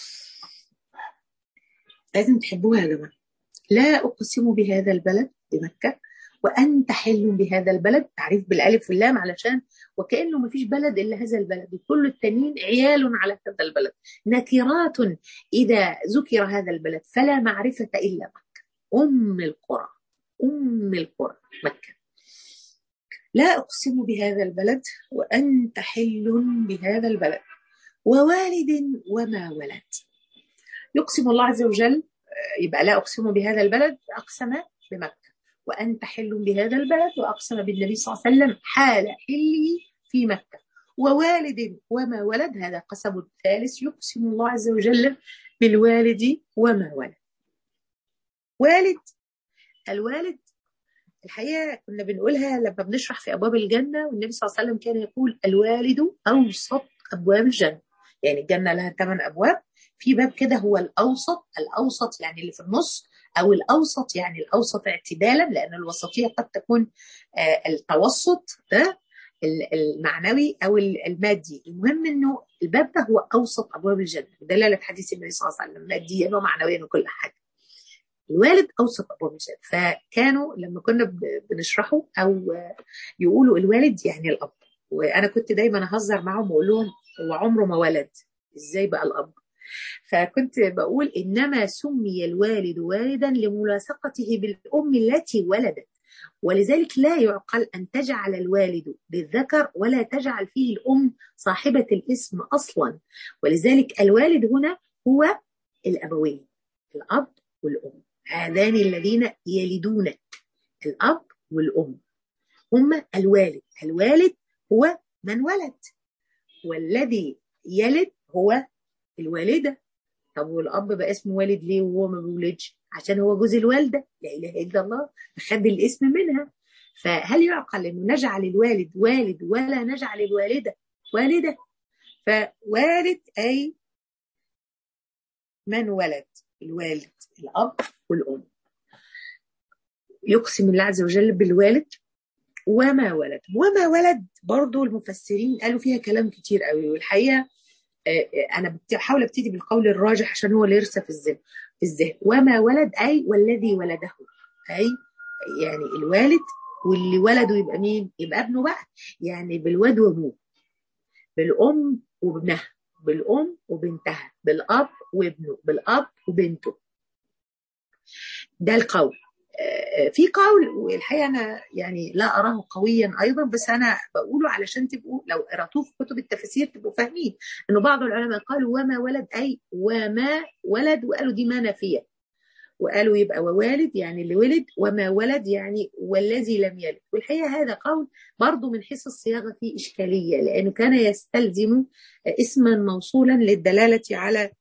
Speaker 1: لازم تحبوها يا جماعه لا اقسم بهذا البلد بمكه وانت حل بهذا البلد تعريف بالالف واللام علشان وكانه ما فيش بلد الا هذا البلد وكل التانيين عيال على هذا البلد نكرات اذا ذكر هذا البلد فلا معرفه الا مكه ام القرى ام القرى مكه لا اقسم بهذا البلد وانت حل بهذا البلد ووالد وما ولد يقسم الله عز وجل يبقى لا أقسم بهذا البلد أقسم بمكة وأنت حل بهذا البلد وأقسم بالنبي صلى الله عليه وسلم حال حله في مكة ووالد وما ولد هذا قسم الثالث يقسم الله عز وجل بالوالد وما ولد والد الوالد الحقيقة كنا بنقولها لما بنشرح في أبواب الجنة والنبي صلى الله عليه وسلم كان يقول الوالد أوسط أبواب الجنة يعني الجنة لها ثمان أبواب في باب كده هو الأوسط الأوسط يعني اللي في النص أو الأوسط يعني الأوسط اعتدالا لأن الوسطية قد تكون التوسط ده المعنوي أو المادي المهم أنه الباب ده هو أوسط أبواب الجنة دلالة حديث النبي صلى الله عليه وسلم ماديا ومعنويا وكل حاجة الوالد أوسط أبواب الجنة فكانوا لما كنا بنشرحه أو يقولوا الوالد يعني الأب وأنا كنت دايما أهزر معهم وأقول لهم هو عمره ما ولد إزاي بقى الأب فكنت بقول إنما سمي الوالد والدا لملاصقته بالأم التي ولدت ولذلك لا يعقل أن تجعل الوالد بالذكر ولا تجعل فيه الأم صاحبة الاسم أصلا ولذلك الوالد هنا هو الأبوين الأب والأم هذان الذين يلدونك الأب والأم هم الوالد الوالد هو من ولد والذي يلد هو الوالدة طب والأب بقى اسمه والد ليه وهو ما بيولدش عشان هو جوز الوالدة لا إله إلا الله خد الاسم منها فهل يعقل أنه نجعل الوالد والد ولا نجعل الوالدة والدة فوالد أي من ولد الوالد الأب والأم يقسم الله عز وجل بالوالد وما ولد وما ولد برضو المفسرين قالوا فيها كلام كتير قوي والحقيقة انا بحاول ابتدي بالقول الراجح عشان هو اللي يرسى في الذهن في الذهن وما ولد اي والذي ولده اي يعني الوالد واللي ولده يبقى مين؟ يبقى ابنه بقى يعني بالواد وابوه بالام وابنها بالام وبنتها بالاب وابنه بالاب وبنته ده القول في قول والحقيقه انا يعني لا اراه قويا ايضا بس انا بقوله علشان تبقوا لو قراتوه في كتب التفاسير تبقوا فاهمين انه بعض العلماء قالوا وما ولد اي وما ولد وقالوا دي ما نافيه وقالوا يبقى ووالد يعني اللي ولد وما ولد يعني والذي لم يلد والحقيقه هذا قول برضه من حيث الصياغه فيه اشكاليه لانه كان يستلزم اسما موصولا للدلاله على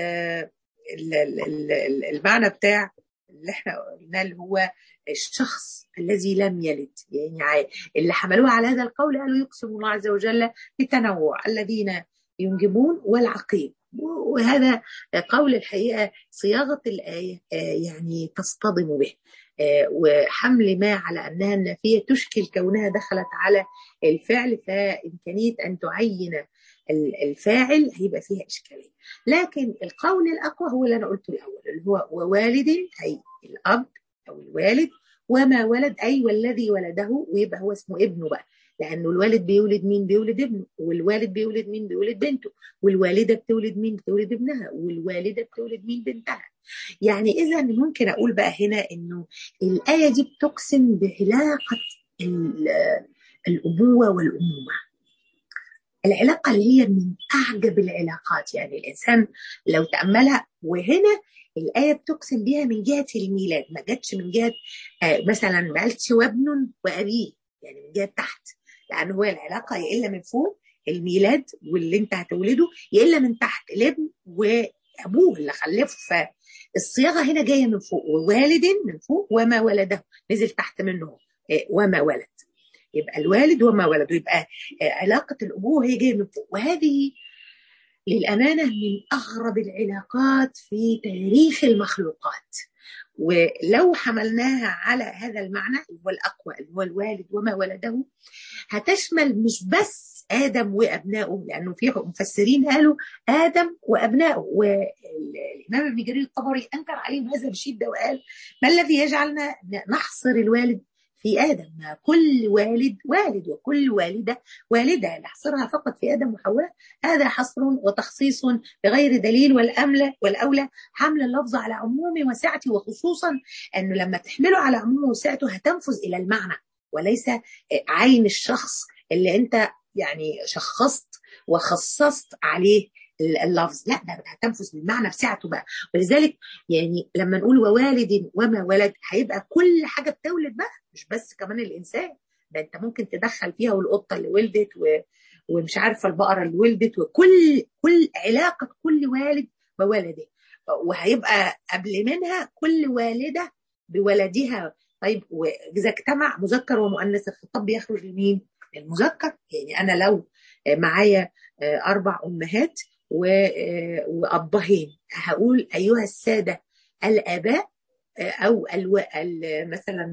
Speaker 1: المعنى الله اللي احنا قلناه اللي هو الشخص الذي لم يلد يعني اللي حملوه على هذا القول قالوا يقسم الله عز وجل بالتنوع الذين ينجبون والعقيم وهذا قول الحقيقه صياغه الايه يعني تصطدم به وحمل ما على انها النافيه تشكل كونها دخلت على الفعل فامكانيه ان تعين الفاعل هيبقى فيها اشكاليه لكن القول الاقوى هو اللي انا قلته الاول اللي هو ووالد اي الاب او الوالد وما ولد اي والذي ولده ويبقى هو اسمه ابنه بقى لانه الوالد بيولد مين بيولد ابنه والوالد بيولد مين بيولد بنته والوالده بتولد مين بتولد ابنها والوالده بتولد مين بنتها يعني اذا ممكن اقول بقى هنا انه الايه دي بتقسم بعلاقه الابوه والامومه العلاقة اللي هي من أعجب العلاقات يعني الإنسان لو تأملها وهنا الآية بتقسم بها من جهة الميلاد ما جاتش من جهة آه مثلا ما قالتش وابن وأبيه يعني من جهة تحت لأن هو العلاقة يا إلا من فوق الميلاد واللي أنت هتولده يا إلا من تحت الابن وأبوه اللي خلفه فالصياغة هنا جاية من فوق ووالد من فوق وما ولده نزل تحت منه آه وما ولد يبقى الوالد وما ولده يبقى علاقة الأبوة هي جاية من فوق وهذه للأمانة من أغرب العلاقات في تاريخ المخلوقات ولو حملناها على هذا المعنى اللي هو الأقوى اللي هو الوالد وما ولده هتشمل مش بس آدم وأبنائه لأنه في مفسرين قالوا آدم وأبنائه والإمام ابن جرير الطبري أنكر عليهم هذا بشدة وقال ما الذي يجعلنا نحصر الوالد في آدم كل والد والد وكل والدة والدة نحصرها فقط في آدم وحواء هذا حصر وتخصيص بغير دليل والأملة والأولى حمل اللفظ على عموم وسعته وخصوصا أنه لما تحمله على عموم وسعته هتنفذ إلى المعنى وليس عين الشخص اللي أنت يعني شخصت وخصصت عليه اللفظ لا ده هتنفذ بالمعنى بسعته بقى ولذلك يعني لما نقول ووالد وما ولد هيبقى كل حاجه بتولد بقى مش بس كمان الانسان ده انت ممكن تدخل فيها والقطه اللي ولدت و... ومش عارفه البقره اللي ولدت وكل كل علاقه كل والد بولده وهيبقى قبل منها كل والده بولدها طيب واذا اجتمع مذكر ومؤنث الخطاب بيخرج لمين؟ المذكر يعني انا لو معايا اربع امهات وابهين هقول ايها الساده الاباء او الو... مثلا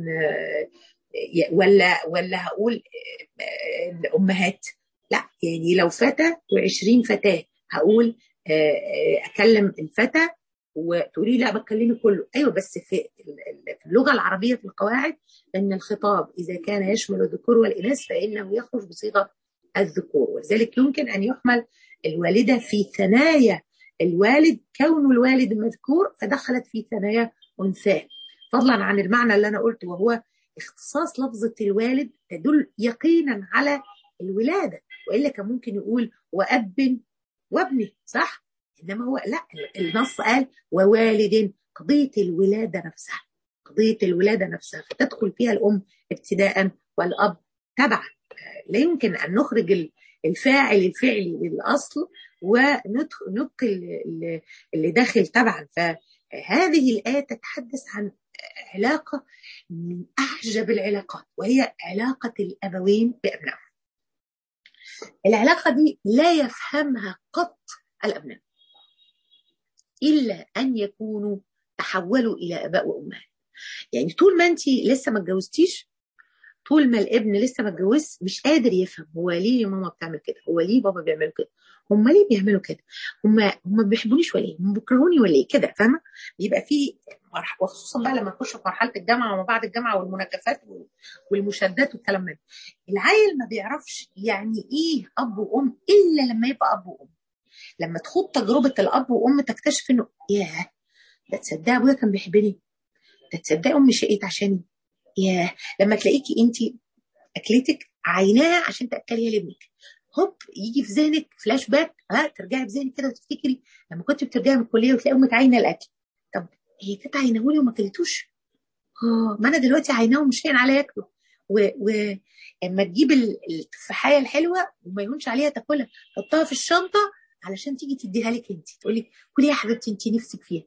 Speaker 1: ولا ولا هقول الامهات لا يعني لو فتى و20 فتاه هقول اكلم الفتى وتقولي لا بتكلمي كله ايوه بس في اللغه العربيه في القواعد ان الخطاب اذا كان يشمل الذكور والاناث فانه يخرج بصيغه الذكور ولذلك يمكن ان يحمل الوالده في ثنايا الوالد كون الوالد مذكور فدخلت في ثنايا انثاه فضلا عن المعنى اللي انا قلته وهو اختصاص لفظه الوالد تدل يقينا على الولاده والا كان ممكن يقول واب وابنه صح انما هو لا النص قال ووالد قضيه الولاده نفسها قضيه الولاده نفسها فتدخل فيها الام ابتداء والاب تبعا لا يمكن ان نخرج الفاعل الفعلي للاصل ونبقي اللي داخل تبعا فهذه الايه تتحدث عن علاقه من اعجب العلاقات وهي علاقه الابوين بابنائهم العلاقه دي لا يفهمها قط الابناء الا ان يكونوا تحولوا الى اباء وامهات يعني طول ما انت لسه ما اتجوزتيش طول ما الابن لسه ما اتجوزش مش قادر يفهم هو ليه ماما بتعمل كده هو ليه بابا بيعمل كده هم ليه بيعملوا كده هم هم ما بيحبونيش ولا ايه هم بيكرهوني ولا ايه كده فاهمه بيبقى في وخصوصا بقى لما نخش في مرحله الجامعه وما بعد الجامعه والمناكفات والمشادات والكلام ده العيل ما بيعرفش يعني ايه اب وام الا لما يبقى اب وام لما تخوض تجربه الاب وام تكتشف انه ياه ده تصدق ابويا كان بيحبني ده تصدق امي شقيت عشاني ياه لما تلاقيكي انت اكلتك عيناها عشان تاكليها لابنك هوب يجي في ذهنك فلاش باك ها ترجعي في ذهنك كده وتفتكري لما كنت بترجعي من الكليه وتلاقي امك عاينه الاكل طب هي كانت عينه لي وما كلتوش اه ما انا دلوقتي عيناه ومش هين عليا ياكله واما تجيب التفاحيه الحلوه وما يهونش عليها تاكلها حطها في الشنطه علشان تيجي تديها لك انت تقول لك كلي يا حبيبتي انت نفسك فيها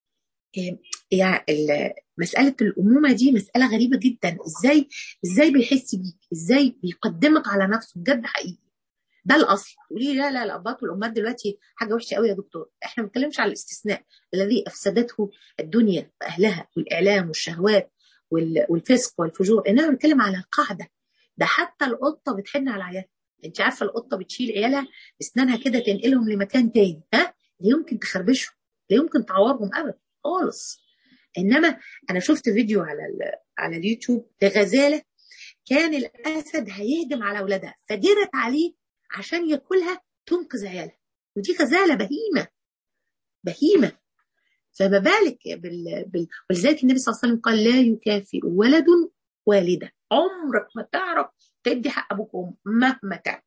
Speaker 1: يعني مسألة الأمومة دي مسألة غريبة جدا إزاي إزاي بيحس بيك إزاي بيقدمك على نفسه بجد حقيقي ده الأصل تقولي لا لا الأباط والأمهات دلوقتي حاجة وحشة قوي يا دكتور إحنا ما بنتكلمش على الاستثناء الذي أفسدته الدنيا وأهلها والإعلام والشهوات والفسق والفجور إنما بنتكلم على القاعدة ده حتى القطة بتحن على عيالها أنت عارفة القطة بتشيل عيالها بأسنانها كده تنقلهم لمكان تاني ها لا يمكن تخربشهم لا يمكن تعورهم أبدا خالص انما انا شفت فيديو على على اليوتيوب لغزاله كان الاسد هيهجم على اولادها فجرت عليه عشان ياكلها تنقذ عيالها ودي غزاله بهيمه بهيمه فما بالك بال... بال... ولذلك النبي صلى الله عليه وسلم قال لا يكافئ ولد والده عمرك ما تعرف تدي حق ابوك وامك مهما كان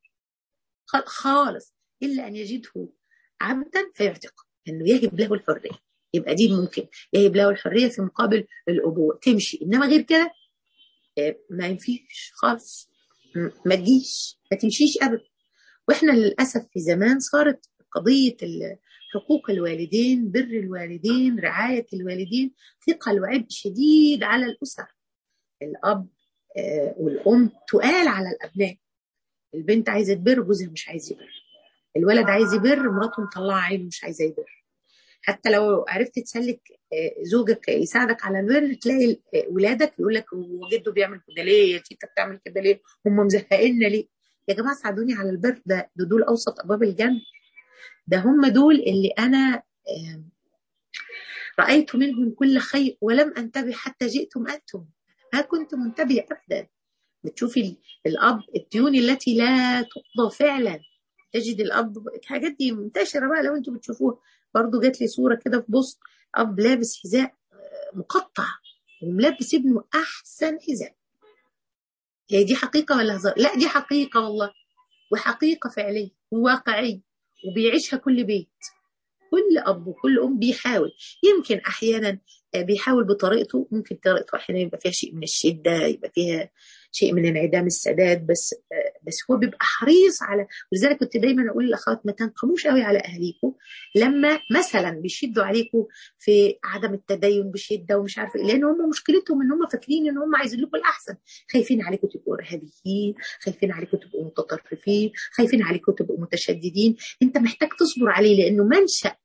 Speaker 1: خالص الا ان يجده عبدا فيعتقه انه يهب له الحريه يبقى دي ممكن يهب له الحريه في مقابل الابوه تمشي انما غير كده ما ينفيش خالص ما تجيش ما تمشيش ابدا واحنا للاسف في زمان صارت قضيه حقوق الوالدين بر الوالدين رعايه الوالدين ثقل وعبء شديد على الاسر الاب والام تقال على الابناء البنت عايزه تبر جوزها مش عايز يبر الولد عايز يبر مراته مطلعه عينه مش عايزه يبر حتى لو عرفت تسلك زوجك يساعدك على البر تلاقي ولادك يقول لك هو جده بيعمل كده ليه يا تيتا بتعمل كده ليه هم مزهقيننا ليه يا جماعه ساعدوني على البر ده, ده دول اوسط ابواب الجنه ده هم دول اللي انا رايت منهم كل خير ولم انتبه حتى جئتم انتم ما كنت منتبه ابدا بتشوفي الاب الديون التي لا تقضى فعلا تجد الاب الحاجات دي منتشره بقى لو انتم بتشوفوها برضو جات لي صوره كده في بوست اب لابس حذاء مقطع وملبس ابنه احسن حذاء هي دي حقيقه ولا هزار لا دي حقيقه والله وحقيقه فعليه وواقعيه وبيعيشها كل بيت كل اب وكل ام بيحاول يمكن احيانا بيحاول بطريقته ممكن طريقته احيانا يبقى فيها شيء من الشده يبقى فيها شيء من انعدام السداد بس بس هو بيبقى حريص على ولذلك كنت دايما اقول للاخوات ما تنقموش قوي على اهاليكم لما مثلا بيشدوا عليكم في عدم التدين بشده ومش عارفه ايه لان هم مشكلتهم ان هم فاكرين ان هم عايزين لكم الاحسن خايفين عليكم تبقوا ارهابيين خايفين عليكم تبقوا متطرفين خايفين عليكم تبقوا متشددين انت محتاج تصبر عليه لانه منشا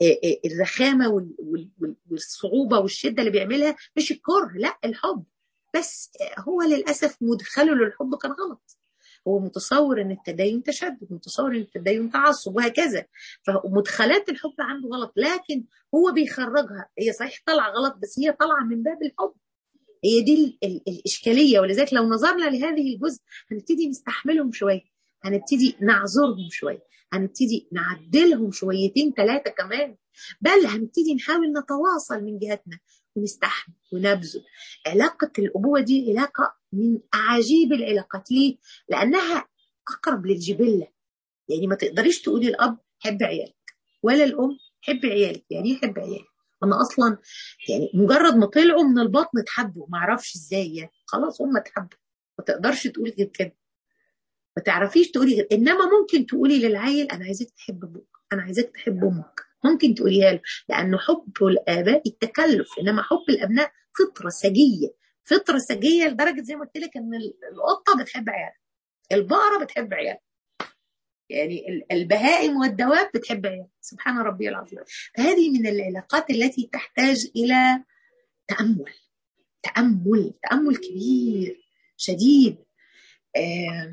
Speaker 1: الرخامه والصعوبه والشده اللي بيعملها مش الكره لا الحب بس هو للاسف مدخله للحب كان غلط هو متصور ان التدين تشدد متصور ان التدين تعصب وهكذا فمدخلات الحب عنده غلط لكن هو بيخرجها هي صحيح طالعه غلط بس هي طالعه من باب الحب هي دي ال ال الاشكاليه ولذلك لو نظرنا لهذه الجزء هنبتدي نستحملهم شويه هنبتدي نعذرهم شويه هنبتدي نعدلهم شويتين ثلاثه كمان بل هنبتدي نحاول نتواصل من جهتنا ونستحمل ونبذل علاقة الأبوة دي علاقة من أعاجيب العلاقات ليه؟ لأنها أقرب للجبلة يعني ما تقدريش تقولي الأب حب عيالك ولا الأم حب عيالك يعني ايه حب عيالك أنا أصلا يعني مجرد ما طلعوا من البطن اتحبوا ما أعرفش إزاي يعني خلاص هم اتحبوا ما تقدرش تقولي غير كده ما تعرفيش تقولي غير إنما ممكن تقولي للعيل أنا عايزاك تحب أبوك أنا عايزاك تحب أمك ممكن تقوليها له لأنه حب الآباء التكلف إنما حب الأبناء فطرة سجية فطرة سجية لدرجة زي ما قلت لك إن القطة بتحب عيالها البقرة بتحب عيالها يعني البهائم والدواب بتحب عيالها سبحان ربي العظيم فهذه من العلاقات التي تحتاج إلى تأمل تأمل تأمل كبير شديد آه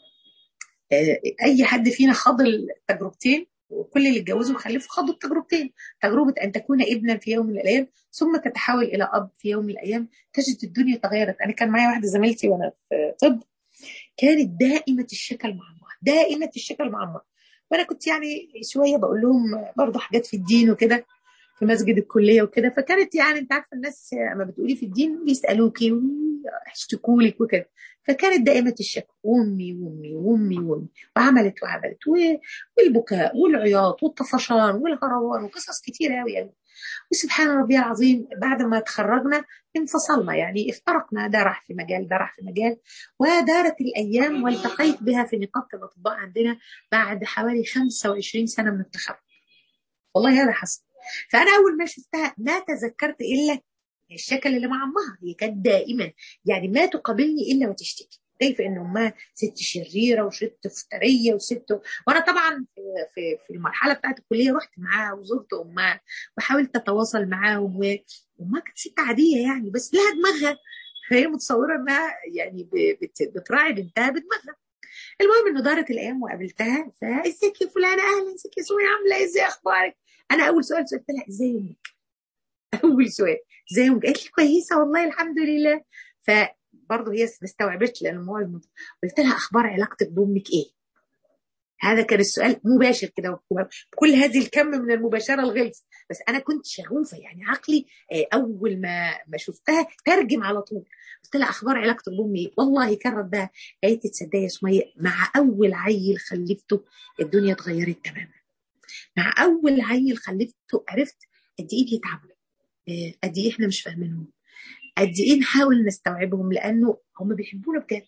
Speaker 1: آه اي حد فينا خاض التجربتين وكل اللي اتجوزوا وخلفوا خاضوا التجربتين تجربه ان تكون ابنا في يوم من الايام ثم تتحول الى اب في يوم من الايام تجد الدنيا تغيرت انا كان معايا واحده زميلتي وانا في طب كانت دائمه الشكل مع الله دائمه الشكل مع الله وانا كنت يعني شويه بقول لهم برضه حاجات في الدين وكده في مسجد الكليه وكده فكانت يعني انت عارفه الناس اما بتقولي في الدين بيسالوكي ويشتكوا لك وكده فكانت دائمة الشكوى وامي وامي وامي وامي وعملت وعملت والبكاء والعياط والطفشان والهروان وقصص كتير قوي قوي وسبحان ربي العظيم بعد ما تخرجنا انفصلنا يعني افترقنا ده راح في مجال ده راح في مجال ودارت الايام والتقيت بها في نقابه الاطباء عندنا بعد حوالي 25 سنه من التخرج والله هذا حصل فانا اول ما شفتها ما تذكرت الا الشكل اللي مع امها هي كانت دائما يعني ما تقابلني الا وتشتكي كيف ان امها ست شريره وست فتريه وست وانا طبعا في في المرحله بتاعت الكليه رحت معاها وزرت امها وحاولت اتواصل معاهم وامها كانت ست عاديه يعني بس لها دماغها فهي متصوره انها يعني بتراعي بنتها بدماغها المهم انه دارت الايام وقابلتها فازيك يا فلانه اهلا ازيك يا سوري عامله ازاي اخبارك انا اول سؤال سالت لها ازاي امك اول سؤال ازاي امك قالت لي كويسه والله الحمد لله فبرضه هي ما استوعبتش لان الموضوع قلت لها اخبار علاقتك بامك ايه هذا كان السؤال مباشر كده بكل هذه الكم من المباشره الغلس بس انا كنت شغوفه يعني عقلي اول ما ما شفتها ترجم على طول قلت لها اخبار علاقتك بامي والله كان ردها قالت تصدقي يا سميه مع اول عيل خلفته الدنيا اتغيرت تماما مع اول عيل خلفته عرفت قد ايه بيتعبوا قد ايه احنا مش فاهمينهم قد ايه نحاول نستوعبهم لانه هم بيحبونا بجد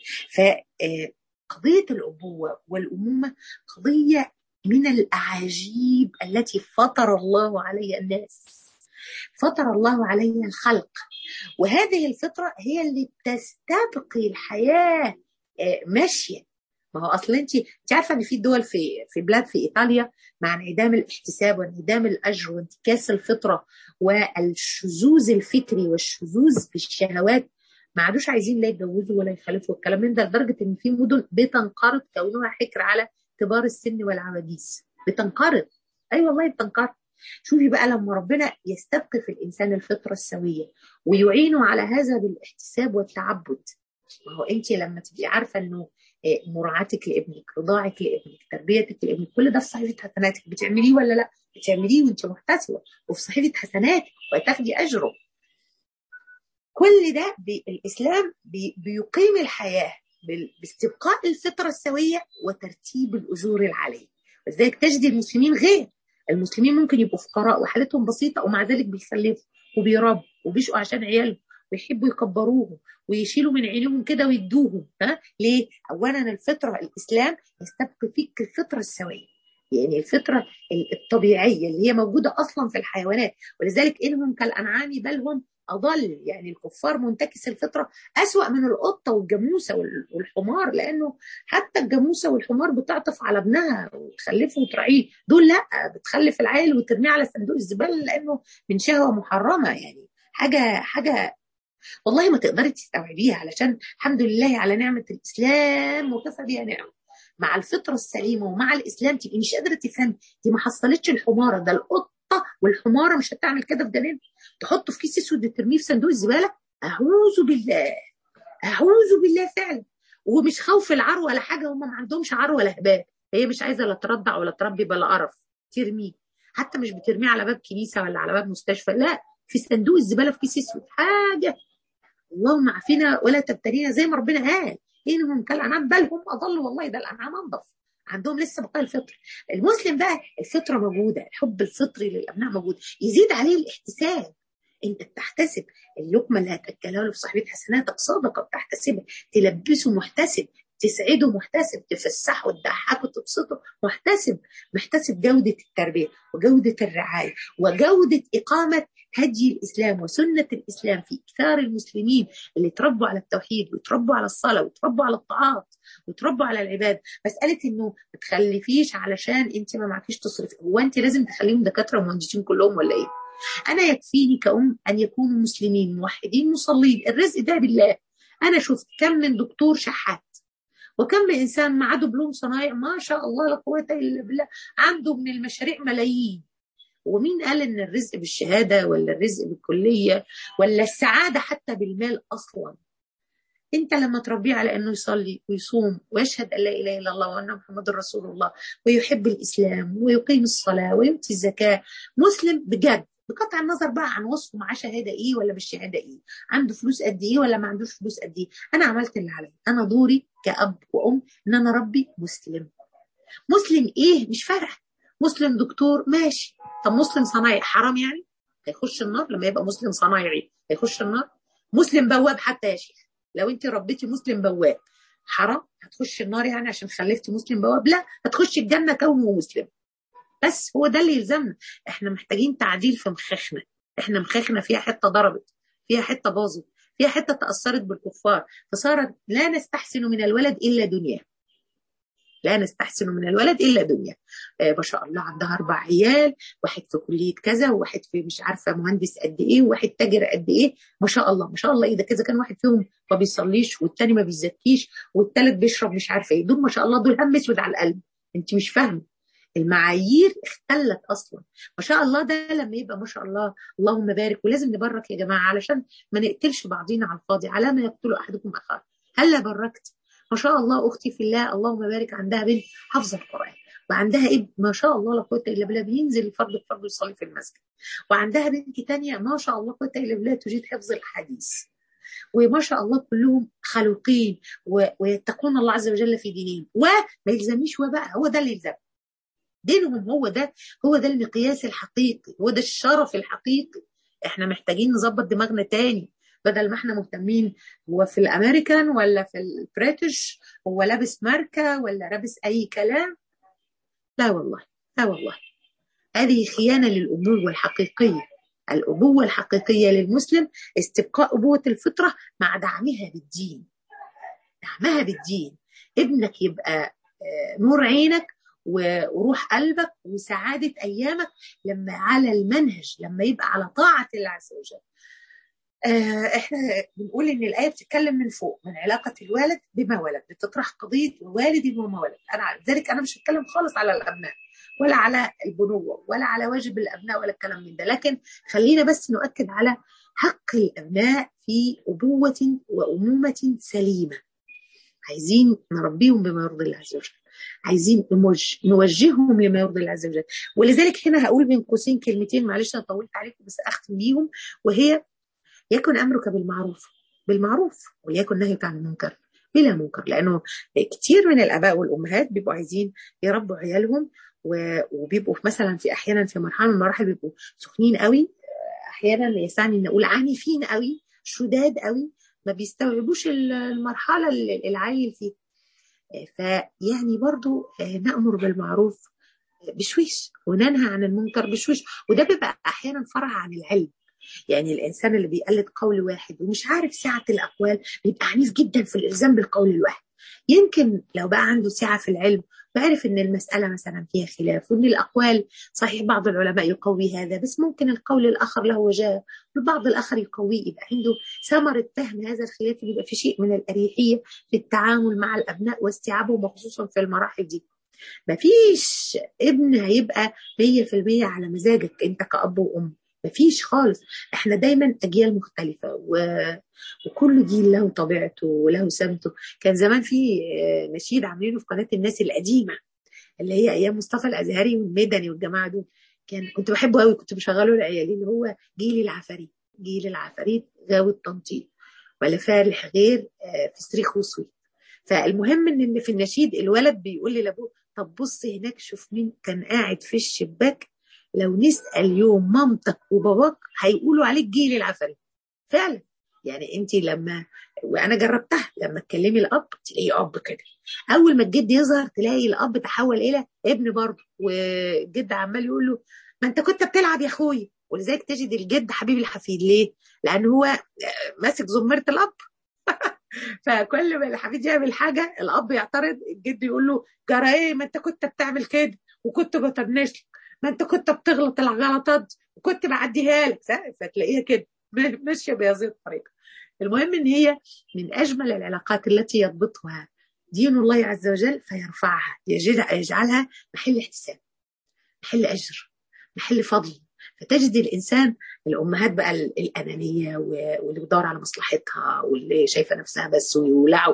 Speaker 1: فقضيه الابوه والامومه قضيه من الاعاجيب التي فطر الله عليها الناس فطر الله عليها الخلق وهذه الفطره هي اللي بتستبقي الحياه ماشيه ما هو اصل انت انت عارفه ان في دول في في بلاد في ايطاليا مع انعدام الاحتساب وانعدام الاجر وانتكاس الفطره والشذوذ الفكري والشذوذ في الشهوات ما عادوش عايزين لا يتجوزوا ولا يخلفوا الكلام من ده لدرجه ان في مدن بتنقرض كونها حكر على كبار السن والعواجيز بتنقرض اي أيوة والله بتنقرض شوفي بقى لما ربنا يستبقي في الانسان الفطره السويه ويعينه على هذا بالاحتساب والتعبد ما هو انت لما تبقي عارفه انه مراعاتك لابنك رضاعك لابنك تربيتك لابنك كل ده في صحيفه حسناتك بتعمليه ولا لا بتعمليه وانت محتسبه وفي صحيفه حسناتك وتاخدي اجره كل ده الاسلام بيقيم الحياه باستبقاء الفطره السويه وترتيب الاجور العاليه ولذلك تجد المسلمين غير المسلمين ممكن يبقوا فقراء وحالتهم بسيطه ومع ذلك بيخلفوا وبيربوا وبيشقوا عشان عيالهم ويحبوا يكبروهم ويشيلوا من عينيهم كده ويدوهم ها ليه؟ اولا الفطره الاسلام يستبقي فيك الفطره السويه يعني الفطره الطبيعيه اللي هي موجوده اصلا في الحيوانات ولذلك انهم كالانعام بل هم اضل يعني الكفار منتكس الفطره اسوا من القطه والجاموسه والحمار لانه حتى الجاموسه والحمار بتعطف على ابنها وتخلفه وتراعيه دول لا بتخلف العيل وترميه على صندوق الزباله لانه من شهوه محرمه يعني حاجه حاجه والله ما تقدري تستوعبيها علشان الحمد لله على نعمه الاسلام وكفى بها نعمه مع الفطره السليمه ومع الاسلام تبقي مش قادره تفهمي دي ما حصلتش الحماره ده القطه والحماره مش هتعمل كده في جنين تحطه في كيس اسود وترميه في صندوق الزباله اعوذ بالله اعوذ بالله فعلا ومش خوف العار ولا حاجه هم ما عندهمش عار ولا هباب هي مش عايزه لا ترضع ولا تربي بلا قرف ترميه حتى مش بترميه على باب كنيسه ولا على باب مستشفى لا في صندوق الزباله في كيس اسود حاجه اللهم عافينا ولا تبتلينا زي ما ربنا قال انهم كالانعام بل هم اضل والله ده الانعام انضف عندهم لسه بقايا الفطر المسلم بقى الفطره موجوده الحب الفطري للابناء موجود يزيد عليه الاحتساب انت بتحتسب اللقمه اللي هتاكلها له في صحيفه حسناتك صادقه بتحتسبها تلبسه محتسب تسعده محتسب تفسحه وتضحكه تبسطه محتسب محتسب جودة التربية وجودة الرعاية وجودة إقامة هدي الإسلام وسنة الإسلام في إكثار المسلمين اللي تربوا على التوحيد وتربوا على الصلاة وتربوا على الطاعات وتربوا على العباد مسألة إنه ما تخلفيش علشان أنت ما معكيش تصرف هو أنت لازم تخليهم دكاترة مهندسين كلهم ولا إيه؟ أنا يكفيني كأم أن يكونوا مسلمين موحدين مصلين الرزق ده بالله انا شفت كم من دكتور شحات وكم من انسان معاه دبلوم صنايع ما شاء الله لا قوه الا بالله عنده من المشاريع ملايين ومين قال ان الرزق بالشهاده ولا الرزق بالكليه ولا السعاده حتى بالمال اصلا انت لما تربيه على انه يصلي ويصوم ويشهد ان لا اله الا الله وان محمد رسول الله ويحب الاسلام ويقيم الصلاه ويؤتي الزكاه مسلم بجد بقطع النظر بقى عن وصفه معاه شهاده ايه ولا مش شهاده ايه عنده فلوس قد ايه ولا ما عندوش فلوس قد ايه انا عملت اللي عليا انا دوري كاب وام ان انا اربي مسلم مسلم ايه مش فارقه مسلم دكتور ماشي طب مسلم صنايعي حرام يعني هيخش النار لما يبقى مسلم صنايعي هيخش النار مسلم بواب حتى يا شيخ لو انت ربيتي مسلم بواب حرام هتخش النار يعني عشان خلفتي مسلم بواب لا هتخش الجنه كونه مسلم بس هو ده اللي يلزمنا احنا محتاجين تعديل في مخاخنا احنا مخاخنا فيها حته ضربت فيها حته باظت فيها حته تاثرت بالكفار فصارت لا نستحسن من الولد الا دنيا لا نستحسن من الولد الا دنيا آه ما شاء الله عندها اربع عيال واحد في كليه كذا وواحد في مش عارفه مهندس قد ايه وواحد تاجر قد ايه ما شاء الله ما شاء الله اذا كذا كان واحد فيهم ما بيصليش والتاني ما بيزكيش والتالت بيشرب مش عارفه ايه دول ما شاء الله دول هم اسود على القلب انت مش فاهمه المعايير اختلت اصلا ما شاء الله ده لما يبقى ما شاء الله اللهم بارك ولازم نبرك يا جماعه علشان ما نقتلش بعضينا على الفاضي على ما يقتل احدكم اخاه هلا بركت ما شاء الله اختي في الله اللهم بارك عندها بنت حافظه القران وعندها ابن ما شاء الله لا قوه الا بالله بينزل الفرد الفرد يصلي في المسجد وعندها بنت تانية ما شاء الله قوه الا بالله تجيد حفظ الحديث وما شاء الله كلهم خلوقين ويتقون الله عز وجل في دينهم وما يلزمنيش وبقى هو ده اللي يلزم دينهم هو ده هو ده المقياس الحقيقي هو ده الشرف الحقيقي احنا محتاجين نظبط دماغنا تاني بدل ما احنا مهتمين هو في الامريكان ولا في البريتش هو لابس ماركه ولا لابس اي كلام لا والله لا والله هذه خيانه للابوه الحقيقيه الابوه الحقيقيه للمسلم استبقاء ابوه الفطره مع دعمها بالدين دعمها بالدين ابنك يبقى نور عينك وروح قلبك وسعادة أيامك لما على المنهج لما يبقى على طاعة الله عز وجل آه احنا بنقول ان الايه بتتكلم من فوق من علاقه الوالد بما ولد بتطرح قضيه والدي بما ولد انا لذلك انا مش هتكلم خالص على الابناء ولا على البنوه ولا على واجب الابناء ولا الكلام من ده لكن خلينا بس نؤكد على حق الابناء في ابوه وامومه سليمه عايزين نربيهم بما يرضي الله عز وجل عايزين نوجههم لما يرضي الله عز وجل ولذلك هنا هقول بين قوسين كلمتين معلش انا طولت عليكم بس اختم بيهم وهي يكن امرك بالمعروف بالمعروف وليكن نهيك عن المنكر بلا منكر لانه كتير من الاباء والامهات بيبقوا عايزين يربوا عيالهم وبيبقوا مثلا في احيانا في مرحله من المراحل بيبقوا سخنين قوي احيانا يسعني ان اقول عنيفين قوي شداد قوي ما بيستوعبوش المرحله اللي العيل فيها فيعني برضو نأمر بالمعروف بشويش وننهى عن المنكر بشويش وده بيبقى احيانا فرع عن العلم يعني الانسان اللي بيقلد قول واحد ومش عارف سعه الاقوال بيبقى عنيف جدا في الالزام بالقول الواحد يمكن لو بقى عنده سعه في العلم وعرف ان المساله مثلا فيها خلاف وان الاقوال صحيح بعض العلماء يقوي هذا بس ممكن القول الاخر له وجاه والبعض الاخر يقويه يبقى عنده ثمره فهم هذا الخلاف يبقى في شيء من الاريحيه في التعامل مع الابناء واستيعابهم وخصوصا في المراحل دي مفيش ابن هيبقى 100% على مزاجك انت كأب وأم مفيش خالص احنا دايما اجيال مختلفه و... وكل جيل له طبيعته وله سمته كان زمان في نشيد عاملينه في قناه الناس القديمه اللي هي ايام مصطفى الازهري والمدني والجماعه دول كان كنت بحبه قوي كنت بشغله لعيالي اللي هو جيل العفاريت جيل العفاريت غاوي التنطيط ولا فارح غير في صريخ وصويت فالمهم ان في النشيد الولد بيقول لي لابوه طب بص هناك شوف مين كان قاعد في الشباك لو نسال يوم مامتك وباباك هيقولوا عليك جيل العفاريت فعلا يعني انت لما وانا جربتها لما تكلمي الاب تلاقي اب كده اول ما الجد يظهر تلاقي الاب تحول الى ابن برضه والجد عمال يقول له ما انت كنت بتلعب يا اخويا ولذلك تجد الجد حبيب الحفيد ليه؟ لان هو ماسك زمره الاب فكل ما الحفيد يعمل حاجه الاب يعترض الجد يقول له جرى ايه ما انت كنت بتعمل كده وكنت بطنش لك ما انت كنت بتغلط الغلطات وكنت بعديها لك فتلاقيها كده ماشيه بهذه الطريقه المهم ان هي من اجمل العلاقات التي يضبطها دين الله عز وجل فيرفعها يجعلها محل احتساب محل اجر محل فضل فتجد الانسان الامهات بقى الانانيه واللي بتدور على مصلحتها واللي شايفه نفسها بس ويولعوا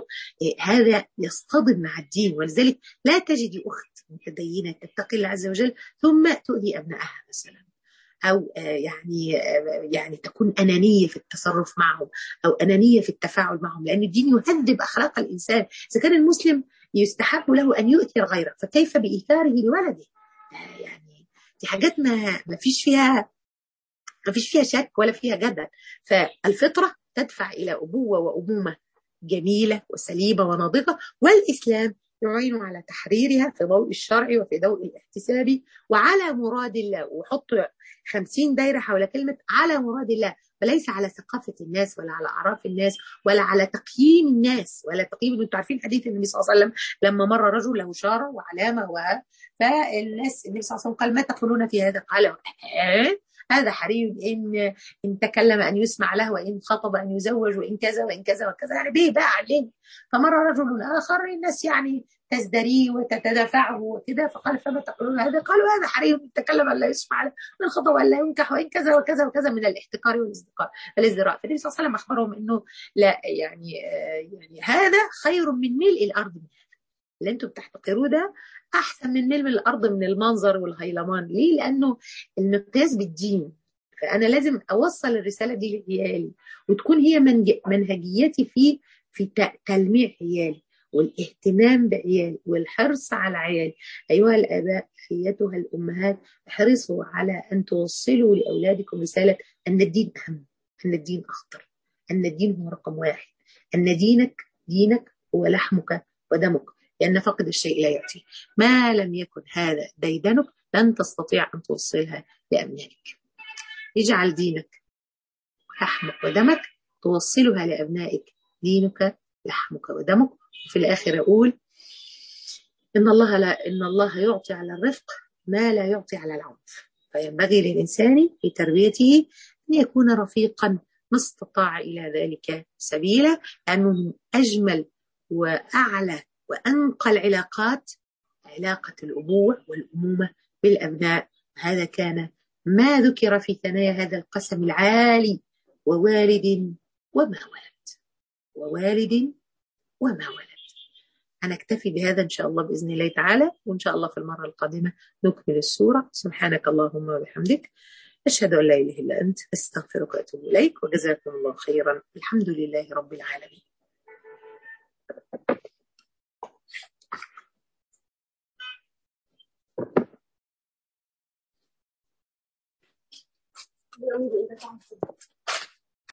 Speaker 1: هذا يصطدم مع الدين ولذلك لا تجد اخت متدينه تتقي الله عز وجل ثم تؤذي ابنائها مثلا او يعني يعني تكون انانيه في التصرف معهم او انانيه في التفاعل معهم لان الدين يهذب اخلاق الانسان اذا كان المسلم يستحب له ان يؤثر غيره فكيف بايثاره لولده يعني دي حاجات ما ما فيش فيها ما فيش فيها شك ولا فيها جدل فالفطره تدفع الى ابوه وامومه جميله وسليمه وناضجه والاسلام يعين على تحريرها في ضوء الشرع وفي ضوء الاحتساب وعلى مراد الله وحط خمسين دايرة حول كلمة على مراد الله وليس على ثقافة الناس ولا على أعراف الناس ولا على تقييم الناس ولا تقييم انتم عارفين حديث النبي صلى الله عليه وسلم لما مر رجل له شارة وعلامة و فالناس النبي صلى الله عليه وسلم قال ما تقولون في هذا قال أه؟ هذا حري إن إن تكلم أن يسمع له وإن خطب أن يزوج وإن كذا وإن كذا وكذا يعني بيه بقى عليه فمر رجل آخر الناس يعني تزدريه وتتدافعه وكذا فقال فما تقولون هذا قالوا هذا حري إن تكلم أن لا يسمع له وإن خطب أن لا ينكح وإن كذا وكذا وكذا من الاحتكار والازدراء الازدراء فالنبي صلى الله عليه وسلم أخبرهم إنه لا يعني يعني هذا خير من ملء الأرض من هذا اللي انتم بتحتقروه ده احسن من ملء الارض من المنظر والهيلمان ليه لانه المقياس بالدين فانا لازم اوصل الرساله دي لعيالي وتكون هي منهجيتي في في تلميع عيالي والاهتمام بعيالي والحرص على عيالي ايها الاباء ايتها الامهات احرصوا على ان توصلوا لاولادكم رساله ان الدين اهم ان الدين اخطر ان الدين هو رقم واحد ان دينك دينك هو لحمك ودمك لأن فقد الشيء لا يأتي ما لم يكن هذا ديدنك لن تستطيع أن توصلها لأبنائك اجعل دينك لحمك ودمك توصلها لأبنائك دينك لحمك ودمك وفي الآخر أقول إن الله لا إن الله يعطي على الرفق ما لا يعطي على العنف فينبغي للإنسان في تربيته أن يكون رفيقا ما استطاع إلى ذلك سبيلا لأنه من أجمل وأعلى وأنقى العلاقات علاقة الأبوة والأمومة بالأبناء هذا كان ما ذكر في ثنايا هذا القسم العالي ووالد وما ولد ووالد وما ولد أنا أكتفي بهذا إن شاء الله بإذن الله تعالى وإن شاء الله في المرة القادمة نكمل السورة سبحانك اللهم وبحمدك أشهد أن لا إله إلا أنت أستغفرك وأتوب إليك وجزاكم الله خيرا الحمد لله رب العالمين
Speaker 2: Yo,